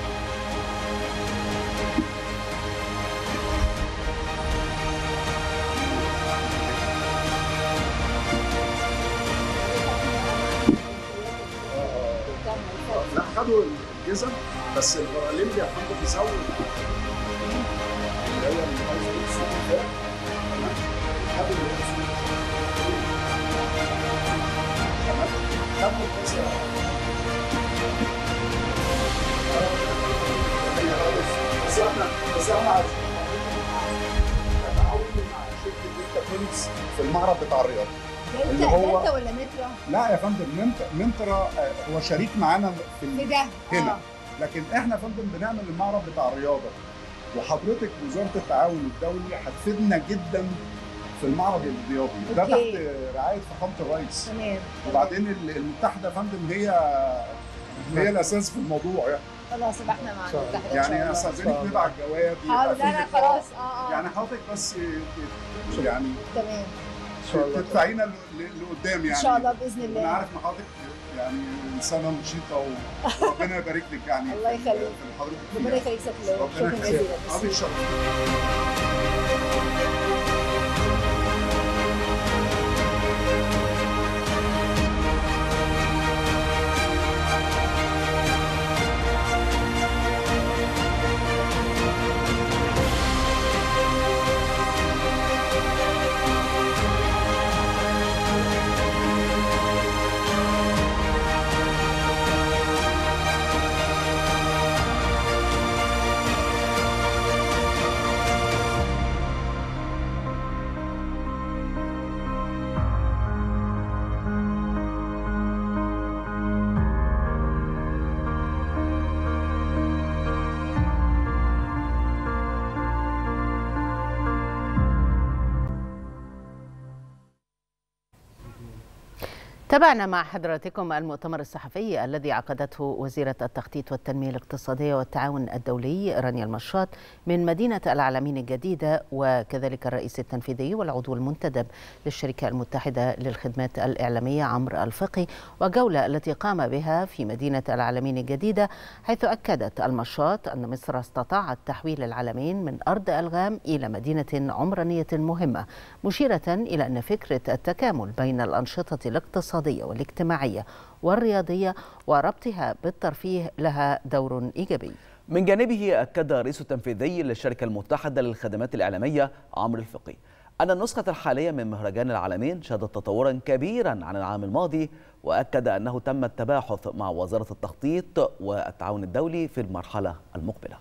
لا خدوا الجزم بس البراليمبي يا فندم بيزود اللي هي الهاي سبيد سوبر تمام خدوا الهاي تمام خدوا الكذا بس احنا بس احنا عايزين تعاون مع شركه دلتا كوينز في المعرض بتاع الرياض اللي دلتا هو دلتا ولا مترا؟ لا يا فندم منت- منترا آه، هو شريك معانا في في ال- ده هنا اه لكن احنا يا فندم بنعمل المعرض بتاع الرياضه وحضرتك وزاره التعاون الدولي هتفيدنا جدا في المعرض الرياضي ده أوكي. تحت رعايه فخامه الرئيس تمام وبعدين ال- المتحده يا فندم هي هي الاساس في الموضوع يعني خلاص يبقى احنا مع المتحده ان شاء يعني الله استاذنك نبعت جواب يبقى حاضر في لا لا لقاء. خلاص اه اه يعني حضرتك بس يعني تمام تدفعينا ل- ل- لقدام يعني ان شاء الله باذن الله انا عارف ان حضرتك يعني انسانه نشيطه وربنا يبارك لك يعني الله يخليك في حضرتك ربنا فيها. يخليك سيادة اللواء. ربنا شكرا يخليك جزيلا حضرتك شرف تابعنا مع حضراتكم المؤتمر الصحفي الذي عقدته وزيرة التخطيط والتنمية الاقتصادية والتعاون الدولي رانيا المشاط من مدينة العلمين الجديدة وكذلك الرئيس التنفيذي والعضو المنتدب للشركة المتحدة للخدمات الإعلامية عمرو الفقي وجولة التي قام بها في مدينة العلمين الجديدة حيث أكدت المشاط أن مصر استطاعت تحويل العلمين من أرض ألغام إلى مدينة عمرانية مهمة مشيرة إلى أن فكرة التكامل بين الأنشطة الاقتصادية والاجتماعية والرياضية وربطها بالترفيه لها دور إيجابي من جانبه أكد الرئيس التنفيذي للشركة المتحدة للخدمات الإعلامية عمرو الفقي أن النسخة الحالية من مهرجان العالمين شهدت تطورا كبيرا عن العام الماضي وأكد أنه تم التباحث مع وزارة التخطيط والتعاون الدولي في المرحلة المقبلة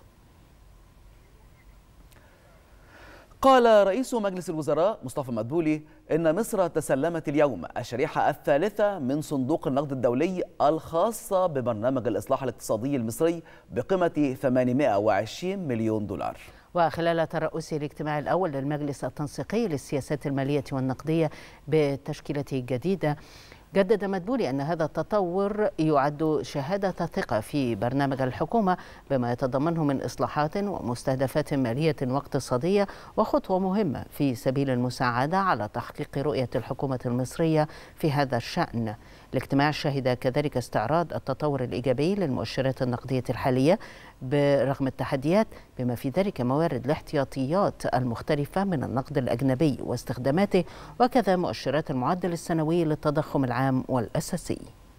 قال رئيس مجلس الوزراء مصطفى مدبولي إن مصر تسلمت اليوم الشريحة الثالثة من صندوق النقد الدولي الخاصة ببرنامج الإصلاح الاقتصادي المصري بقيمة 820 مليون دولار وخلال ترأسه الاجتماع الأول للمجلس التنسيقي للسياسات المالية والنقدية بتشكيلته الجديدة جدد مدبولي أن هذا التطور يعد شهادة ثقة في برنامج الحكومة بما يتضمنه من إصلاحات ومستهدفات مالية واقتصادية وخطوة مهمة في سبيل المساعدة على تحقيق رؤية الحكومة المصرية في هذا الشأن الاجتماع شهد كذلك استعراض التطور الإيجابي للمؤشرات النقدية الحالية برغم التحديات بما في ذلك موارد الاحتياطيات المختلفة من النقد الأجنبي واستخداماته وكذا مؤشرات المعدل السنوي للتضخم العام والأساسي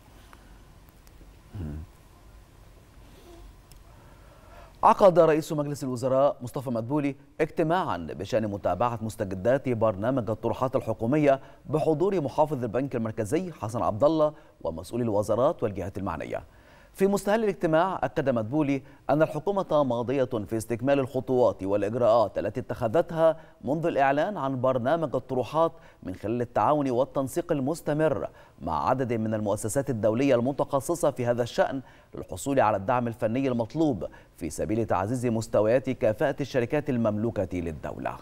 عقد رئيس مجلس الوزراء مصطفى مدبولي اجتماعا بشان متابعة مستجدات برنامج الطروحات الحكومية بحضور محافظ البنك المركزي حسن عبد الله ومسؤولي الوزارات والجهات المعنية. في مستهل الاجتماع أكد مدبولي أن الحكومة ماضية في استكمال الخطوات والإجراءات التي اتخذتها منذ الإعلان عن برنامج الطروحات من خلال التعاون والتنسيق المستمر مع عدد من المؤسسات الدولية المتخصصة في هذا الشأن للحصول على الدعم الفني المطلوب في سبيل تعزيز مستويات كفاءة الشركات المملوكة للدولة.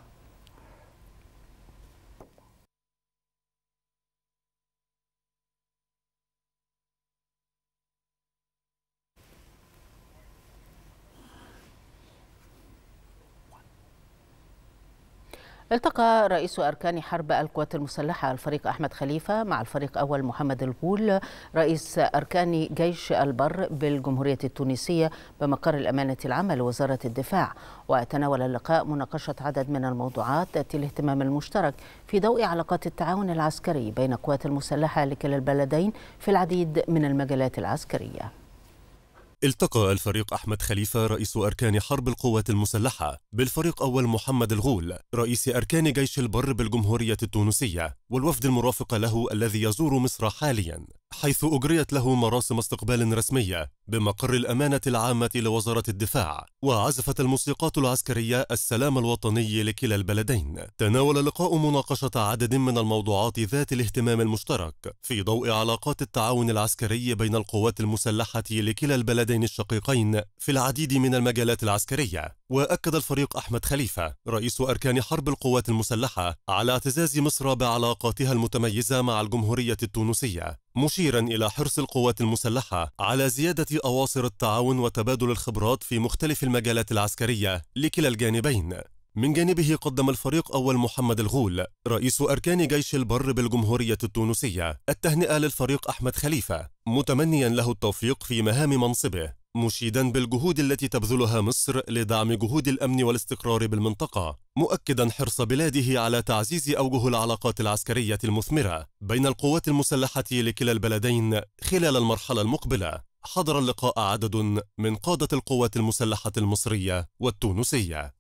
التقى رئيس أركان حرب القوات المسلحة الفريق أحمد خليفة مع الفريق أول محمد الغول رئيس أركان جيش البر بالجمهورية التونسية بمقر الأمانة العامة لوزارة الدفاع وتناول اللقاء مناقشة عدد من الموضوعات ذات الاهتمام المشترك في ضوء علاقات التعاون العسكري بين القوات المسلحة لكلا البلدين في العديد من المجالات العسكرية التقى الفريق أحمد خليفة رئيس أركان حرب القوات المسلحة بالفريق أول محمد الغول رئيس أركان جيش البر بالجمهورية التونسية والوفد المرافق له الذي يزور مصر حاليا حيث أجريت له مراسم استقبال رسمية بمقر الأمانة العامة لوزارة الدفاع وعزفت الموسيقات العسكرية السلام الوطني لكلا البلدين تناول اللقاء مناقشة عدد من الموضوعات ذات الاهتمام المشترك في ضوء علاقات التعاون العسكري بين القوات المسلحة لكلا البلدين الشقيقين في العديد من المجالات العسكرية وأكد الفريق أحمد خليفة رئيس أركان حرب القوات المسلحة على اعتزاز مصر بعلاقاتها المتميزة مع الجمهورية التونسية مشيرا إلى حرص القوات المسلحة على زيادة أواصر التعاون وتبادل الخبرات في مختلف المجالات العسكرية لكلا الجانبين من جانبه قدم الفريق أول محمد الغول رئيس أركان جيش البر بالجمهورية التونسية التهنئة للفريق أحمد خليفة متمنيا له التوفيق في مهام منصبه مشيدا بالجهود التي تبذلها مصر لدعم جهود الأمن والاستقرار بالمنطقة مؤكدا حرص بلاده على تعزيز أوجه العلاقات العسكرية المثمرة بين القوات المسلحة لكلا البلدين خلال المرحلة المقبلة حضر اللقاء عدد من قادة القوات المسلحة المصرية والتونسية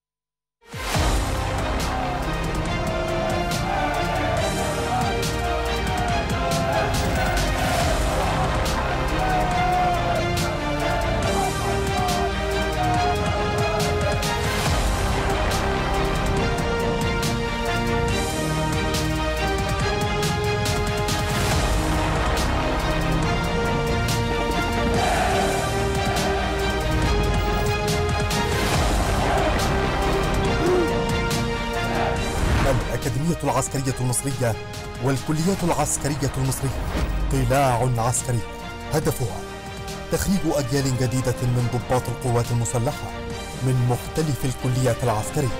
الأكاديمية العسكرية المصرية والكليات العسكرية المصرية قلاع عسكري هدفها تخريج أجيال جديدة من ضباط القوات المسلحة من مختلف الكليات العسكرية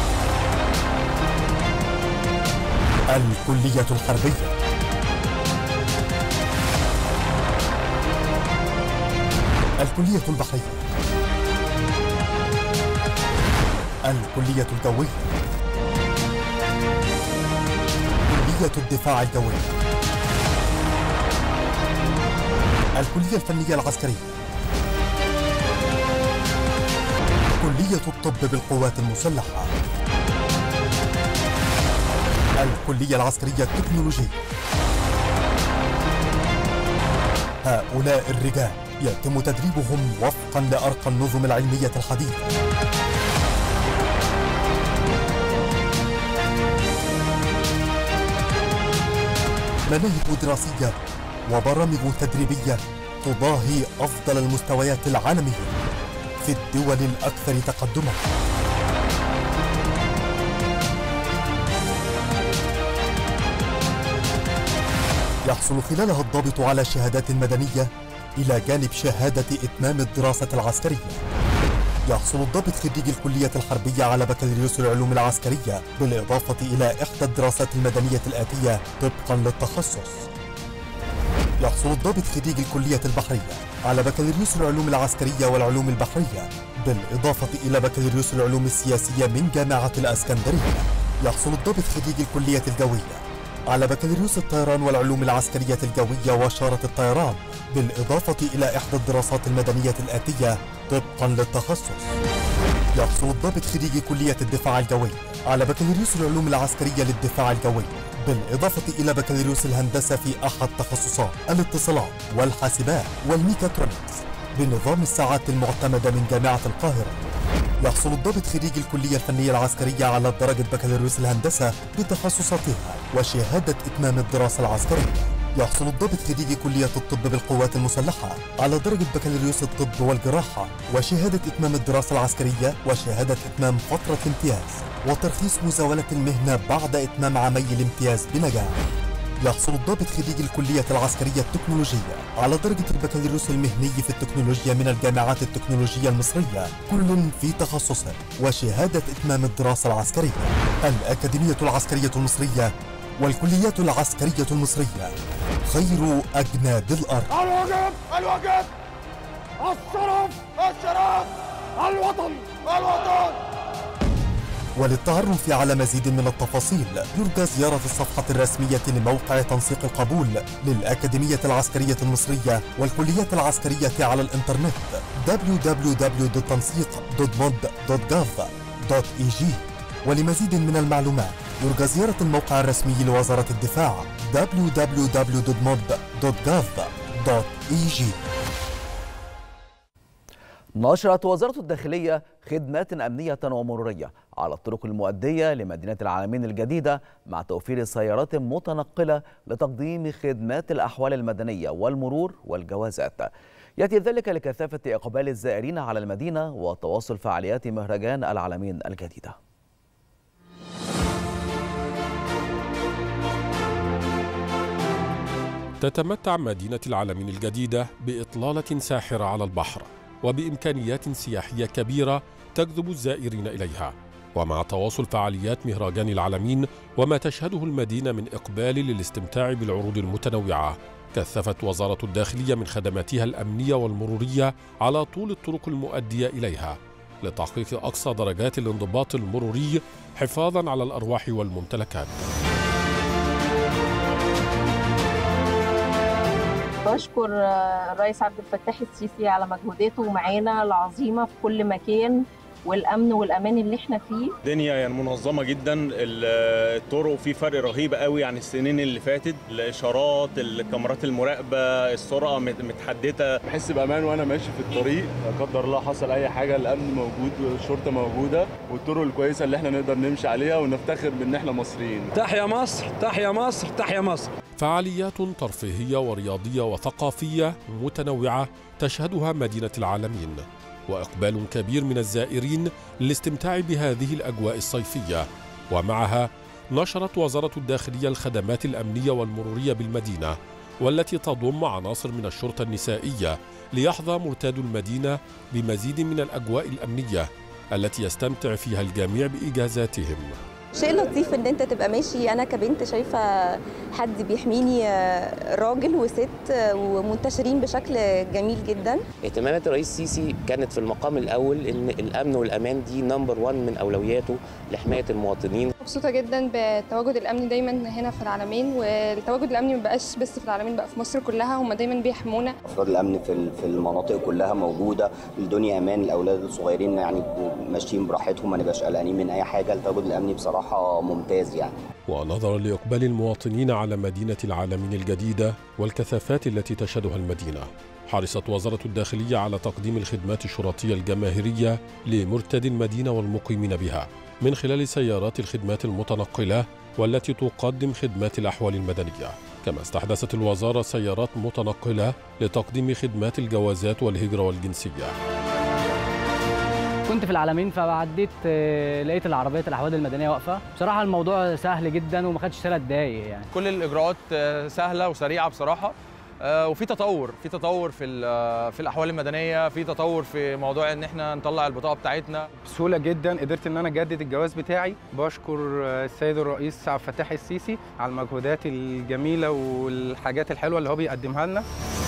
الكلية الحربية الكلية البحرية الكلية الجوية كلية الدفاع الجوي الكلية الفنية العسكرية كلية الطب بالقوات المسلحة الكلية العسكرية التكنولوجية هؤلاء الرجال يتم تدريبهم وفقا لأرقى النظم العلمية الحديثة مناهج دراسية وبرامج تدريبية تضاهي أفضل المستويات العالمية في الدول الأكثر تقدما يحصل خلالها الضابط على شهادات مدنية إلى جانب شهادة إتمام الدراسة العسكرية يحصل الضابط خريج الكلية الحربية على بكالوريوس العلوم العسكرية بالإضافة إلى إحدى الدراسات المدنية الآتية طبقا للتخصص يحصل الضابط خريج الكلية البحرية على بكالوريوس العلوم العسكرية والعلوم البحرية بالإضافة إلى بكالوريوس العلوم السياسية من جامعة الأسكندرية يحصل الضابط خريج الكلية الجوية على بكالوريوس الطيران والعلوم العسكرية الجوية وشارة الطيران بالإضافة إلى إحدى الدراسات المدنية الآتية طبقا للتخصص يحصل الضابط خريج كلية الدفاع الجوي على بكالوريوس العلوم العسكرية للدفاع الجوي بالإضافة إلى بكالوريوس الهندسة في أحد تخصصات الاتصالات والحاسبات والميكاترونكس بنظام الساعات المعتمدة من جامعة القاهرة يحصل الضابط خريج الكلية الفنية العسكرية على درجة بكالوريوس الهندسة بتخصصاتها وشهادة إتمام الدراسة العسكرية يحصل الضابط خريج كلية الطب بالقوات المسلحة على درجة بكالوريوس الطب والجراحة وشهادة إتمام الدراسة العسكرية وشهادة إتمام فترة الامتياز وترخيص مزاولة المهنة بعد إتمام عامي الامتياز بنجاح يحصل الضابط خريج الكلية العسكرية التكنولوجية على درجة البكالوريوس المهني في التكنولوجيا من الجامعات التكنولوجية المصرية كل في تخصصه وشهادة إتمام الدراسة العسكرية الأكاديمية العسكرية المصرية والكليات العسكرية المصرية خير أجناد الأرض الوقف الوقف الشرف الشرف الوطن الوطن وللتعرف على مزيد من التفاصيل يرجى زيارة الصفحة الرسمية لموقع تنسيق القبول للأكاديمية العسكرية المصرية والكليات العسكرية على الإنترنت www.tansiq.mod.gov.eg ولمزيد من المعلومات يرجى زيارة الموقع الرسمي لوزارة الدفاع www.mod.gov.eg نشرت وزارة الداخلية خدمات أمنية ومرورية على الطرق المؤدية لمدينة العالمين الجديدة مع توفير سيارات متنقلة لتقديم خدمات الأحوال المدنية والمرور والجوازات يأتي ذلك لكثافة إقبال الزائرين على المدينة وتواصل فعاليات مهرجان العالمين الجديدة تتمتع مدينة العالمين الجديدة بإطلالة ساحرة على البحر وبإمكانيات سياحية كبيرة تجذب الزائرين إليها ومع تواصل فعاليات مهرجان العالمين وما تشهده المدينة من إقبال للاستمتاع بالعروض المتنوعة كثفت وزارة الداخلية من خدماتها الأمنية والمرورية على طول الطرق المؤدية إليها لتحقيق أقصى درجات الانضباط المروري حفاظا على الأرواح والممتلكات بشكر الرئيس عبد الفتاح السيسي على مجهوداته معانا العظيمه في كل مكان والامن والامان اللي احنا فيه الدنيا يعني منظمه جدا الطرق في فرق رهيب قوي عن السنين اللي فاتت الاشارات الكاميرات المراقبه السرعه متحدده بحس بامان وانا ماشي في الطريق لا قدر الله حصل اي حاجه الامن موجود والشرطه موجوده والطرق الكويسه اللي احنا نقدر نمشي عليها ونفتخر بان احنا مصريين تحيا مصر تحيا مصر تحيا مصر فعاليات ترفيهيه ورياضيه وثقافيه متنوعه تشهدها مدينه العالمين واقبال كبير من الزائرين للاستمتاع بهذه الاجواء الصيفيه ومعها نشرت وزاره الداخليه الخدمات الامنيه والمروريه بالمدينه والتي تضم عناصر من الشرطه النسائيه ليحظى مرتاد المدينه بمزيد من الاجواء الامنيه التي يستمتع فيها الجميع باجازاتهم شيء لطيف ان انت تبقى ماشي انا كبنت شايفه حد بيحميني راجل وست ومنتشرين بشكل جميل جدا اهتمامات الرئيس السيسي كانت في المقام الاول ان الامن والامان دي نمبر 1 من اولوياته لحمايه المواطنين مبسوطه جدا بالتواجد الامني دايما هنا في العالمين والتواجد الامني ما بقاش بس في العالمين بقى في مصر كلها هم دايما بيحمونا افراد الامن في في المناطق كلها موجوده الدنيا امان الاولاد الصغيرين يعني ماشيين براحتهم ما نبقاش قلقانين من اي حاجه التواجد الامني بصراحه بصراحة ممتاز يعني ونظرا لإقبال المواطنين على مدينة العالمين الجديدة والكثافات التي تشهدها المدينة حرصت وزارة الداخلية على تقديم الخدمات الشرطية الجماهيرية لمرتدي المدينة والمقيمين بها من خلال سيارات الخدمات المتنقلة والتي تقدم خدمات الأحوال المدنية كما استحدثت الوزارة سيارات متنقلة لتقديم خدمات الجوازات والهجرة والجنسية كنت في العالمين فعديت لقيت العربيه الاحوال المدنيه واقفه بصراحه الموضوع سهل جدا وما خدش ثلاث دقايق يعني كل الاجراءات سهله وسريعه بصراحه وفي تطور في تطور في في الاحوال المدنيه في تطور في موضوع ان احنا نطلع البطاقه بتاعتنا بسهوله جدا قدرت ان انا اجدد الجواز بتاعي بشكر السيد الرئيس عبد الفتاح السيسي على المجهودات الجميله والحاجات الحلوه اللي هو بيقدمها لنا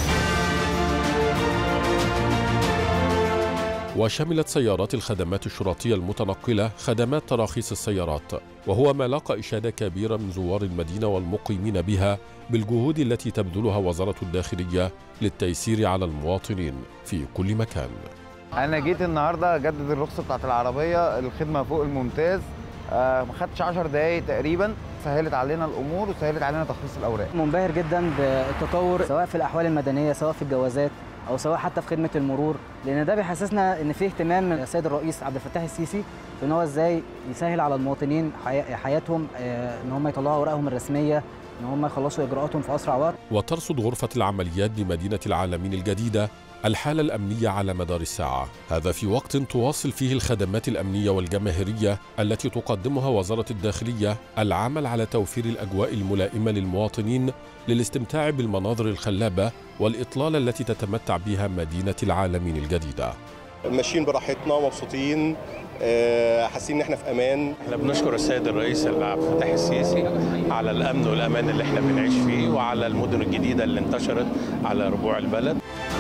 وشملت سيارات الخدمات الشرطية المتنقلة خدمات تراخيص السيارات وهو ما لاقى إشادة كبيرة من زوار المدينة والمقيمين بها بالجهود التي تبذلها وزارة الداخلية للتيسير على المواطنين في كل مكان أنا جيت النهاردة أجدد الرخصة بتاعت العربية الخدمة فوق الممتاز آه ما خدتش 10 دقايق تقريبا سهلت علينا الامور وسهلت علينا تخليص الاوراق منبهر جدا بالتطور سواء في الاحوال المدنيه سواء في الجوازات او سواء حتى في خدمه المرور لان ده بيحسسنا ان في اهتمام من السيد الرئيس عبد الفتاح السيسي في ان هو ازاي يسهل على المواطنين حياتهم ان هم يطلعوا اوراقهم الرسميه ان هم يخلصوا اجراءاتهم في اسرع وقت وترصد غرفه العمليات بمدينه العالمين الجديده الحالة الأمنية على مدار الساعة هذا في وقت تواصل فيه الخدمات الأمنية والجماهيرية التي تقدمها وزارة الداخلية العمل على توفير الأجواء الملائمة للمواطنين للاستمتاع بالمناظر الخلابة والإطلالة التي تتمتع بها مدينة العالمين الجديدة ماشيين براحتنا مبسوطين حاسين ان احنا في امان احنا بنشكر السيد الرئيس عبد الفتاح السيسي على الامن والامان اللي احنا بنعيش فيه وعلى المدن الجديده اللي انتشرت على ربوع البلد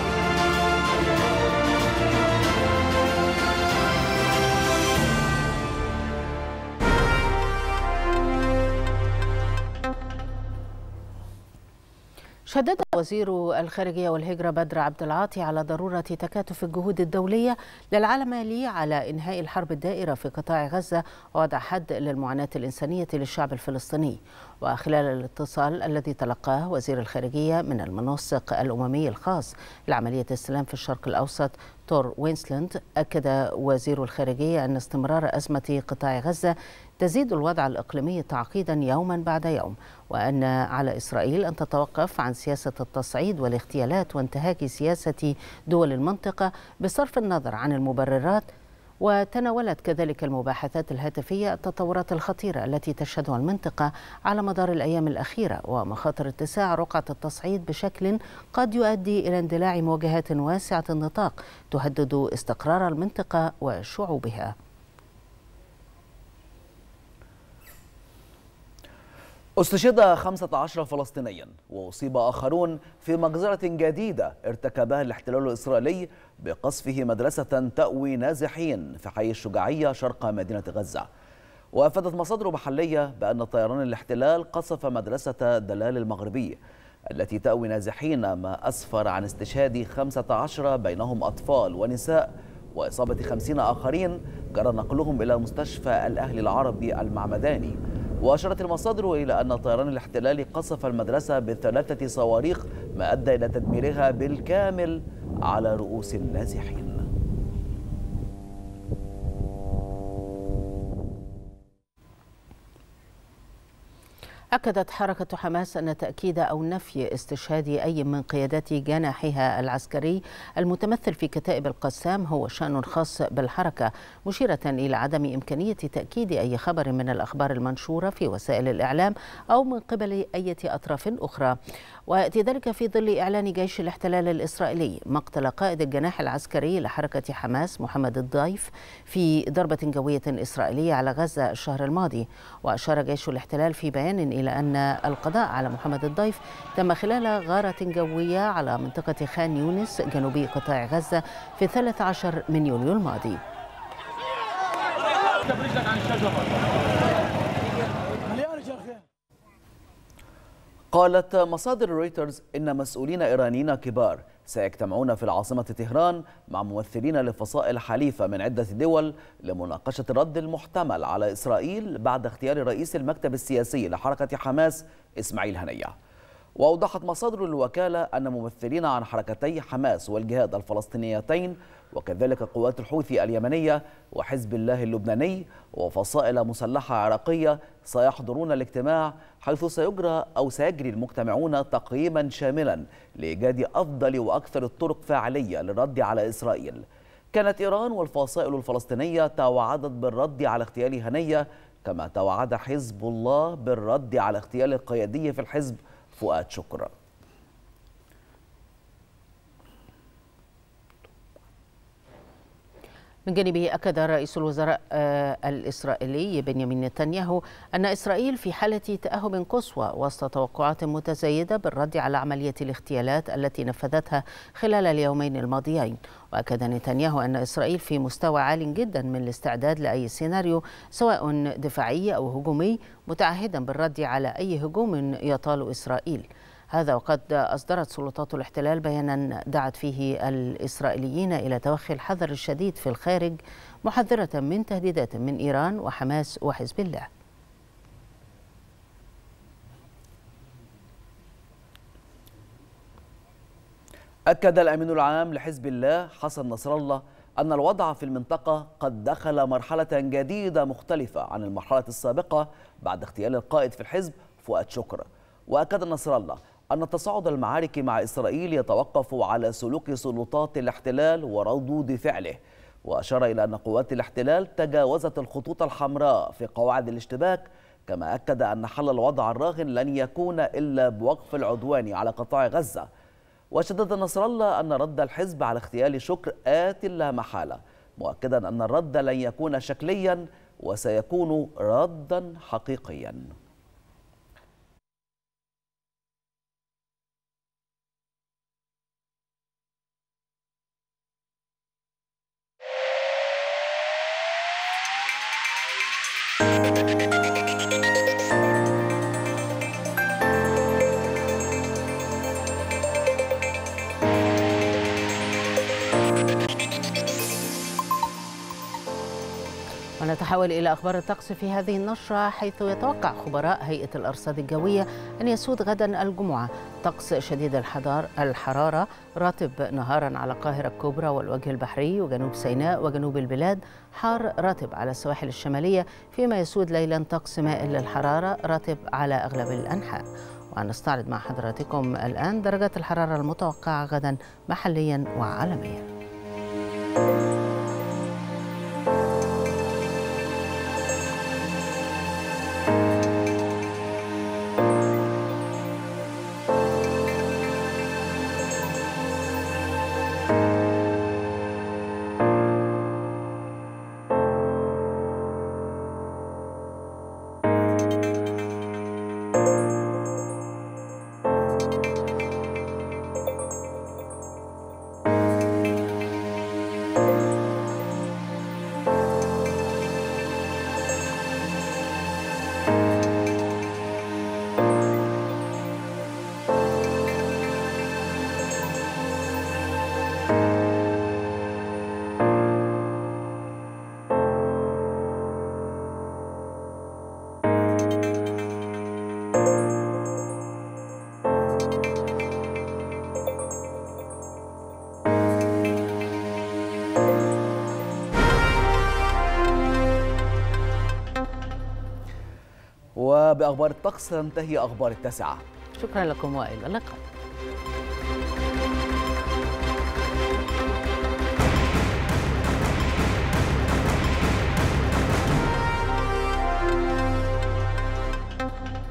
شدد وزير الخارجية والهجرة بدر عبد العاطي على ضرورة تكاتف الجهود الدولية للعمل على إنهاء الحرب الدائرة في قطاع غزة ووضع حد للمعاناة الإنسانية للشعب الفلسطيني وخلال الاتصال الذي تلقاه وزير الخارجية من المنسق الأممي الخاص لعملية السلام في الشرق الأوسط تور وينسلاند أكد وزير الخارجية أن استمرار أزمة قطاع غزة تزيد الوضع الإقليمي تعقيدا يوما بعد يوم وأن على إسرائيل أن تتوقف عن سياسة التصعيد والاغتيالات وانتهاك سياسة دول المنطقة بصرف النظر عن المبررات وتناولت كذلك المباحثات الهاتفية التطورات الخطيرة التي تشهدها المنطقة على مدار الأيام الأخيرة ومخاطر اتساع رقعة التصعيد بشكل قد يؤدي إلى اندلاع مواجهات واسعة النطاق تهدد استقرار المنطقة وشعوبها استشهد 15 فلسطينيا وأصيب آخرون في مجزرة جديدة ارتكبها الاحتلال الإسرائيلي بقصفه مدرسة تأوي نازحين في حي الشجاعية شرق مدينة غزة وأفادت مصادر محلية بأن طيران الاحتلال قصف مدرسة دلال المغربي التي تأوي نازحين ما أسفر عن استشهاد 15 بينهم أطفال ونساء وإصابة 50 آخرين جرى نقلهم إلى مستشفى الأهلي العربي المعمداني وأشارت المصادر إلى أن طيران الاحتلال قصف المدرسة بثلاثة صواريخ ما أدى إلى تدميرها بالكامل على رؤوس النازحين أكدت حركة حماس أن تأكيد أو نفي استشهاد أي من قيادات جناحها العسكري المتمثل في كتائب القسام هو شأن خاص بالحركة مشيرة إلى عدم إمكانية تأكيد أي خبر من الأخبار المنشورة في وسائل الإعلام أو من قبل أي أطراف أخرى ويأتي ذلك في ظل إعلان جيش الاحتلال الإسرائيلي مقتل قائد الجناح العسكري لحركة حماس محمد الضيف في ضربة جوية إسرائيلية على غزة الشهر الماضي وأشار جيش الاحتلال في بيان إلى أن القضاء على محمد الضيف تم خلال غارة جوية على منطقة خان يونس جنوبي قطاع غزة في 13 من يوليو الماضي قالت مصادر رويترز إن مسؤولين إيرانيين كبار سيجتمعون في العاصمة طهران مع ممثلين لفصائل حليفة من عدة دول لمناقشة الرد المحتمل على إسرائيل بعد اختيار رئيس المكتب السياسي لحركة حماس إسماعيل هنية وأوضحت مصادر الوكالة أن ممثلين عن حركتي حماس والجهاد الفلسطينيتين وكذلك قوات الحوثي اليمنية وحزب الله اللبناني وفصائل مسلحة عراقية سيحضرون الاجتماع حيث سيجرى أو سيجري المجتمعون تقييما شاملا لإيجاد أفضل وأكثر الطرق فاعلية للرد على إسرائيل كانت إيران والفصائل الفلسطينية توعدت بالرد على اغتيال هنية كما توعد حزب الله بالرد على اغتيال القيادي في الحزب فؤاد شكر من جانبه أكد رئيس الوزراء الإسرائيلي بنيامين نتنياهو أن إسرائيل في حالة تأهب قصوى وسط توقعات متزايدة بالرد على عملية الاغتيالات التي نفذتها خلال اليومين الماضيين وأكد نتنياهو أن إسرائيل في مستوى عال جدا من الاستعداد لأي سيناريو سواء دفاعي أو هجومي متعهدا بالرد على أي هجوم يطال إسرائيل هذا وقد أصدرت سلطات الاحتلال بيانا دعت فيه الإسرائيليين إلى توخي الحذر الشديد في الخارج محذرة من تهديدات من إيران وحماس وحزب الله أكد الأمين العام لحزب الله حسن نصر الله أن الوضع في المنطقة قد دخل مرحلة جديدة مختلفة عن المرحلة السابقة بعد اغتيال القائد في الحزب فؤاد شكر وأكد نصر الله أن تصاعد المعارك مع إسرائيل يتوقف على سلوك سلطات الاحتلال وردود فعله وأشار إلى أن قوات الاحتلال تجاوزت الخطوط الحمراء في قواعد الاشتباك كما أكد أن حل الوضع الراهن لن يكون إلا بوقف العدوان على قطاع غزة وشدد نصر الله أن رد الحزب على اغتيال شكر آت لا محالة مؤكدا أن الرد لن يكون شكليا وسيكون ردا حقيقيا ونتحول إلى أخبار الطقس في هذه النشرة حيث يتوقع خبراء هيئة الأرصاد الجوية أن يسود غدا الجمعة طقس شديد الحضار الحرارة راتب نهارا على القاهرة الكبرى والوجه البحري وجنوب سيناء وجنوب البلاد حار راتب على السواحل الشمالية فيما يسود ليلا طقس مائل للحرارة راتب على أغلب الأنحاء ونستعرض مع حضراتكم الآن درجات الحرارة المتوقعة غدا محليا وعالميا وبأخبار الطقس تنتهي أخبار التاسعة شكرا لكم وإلى اللقاء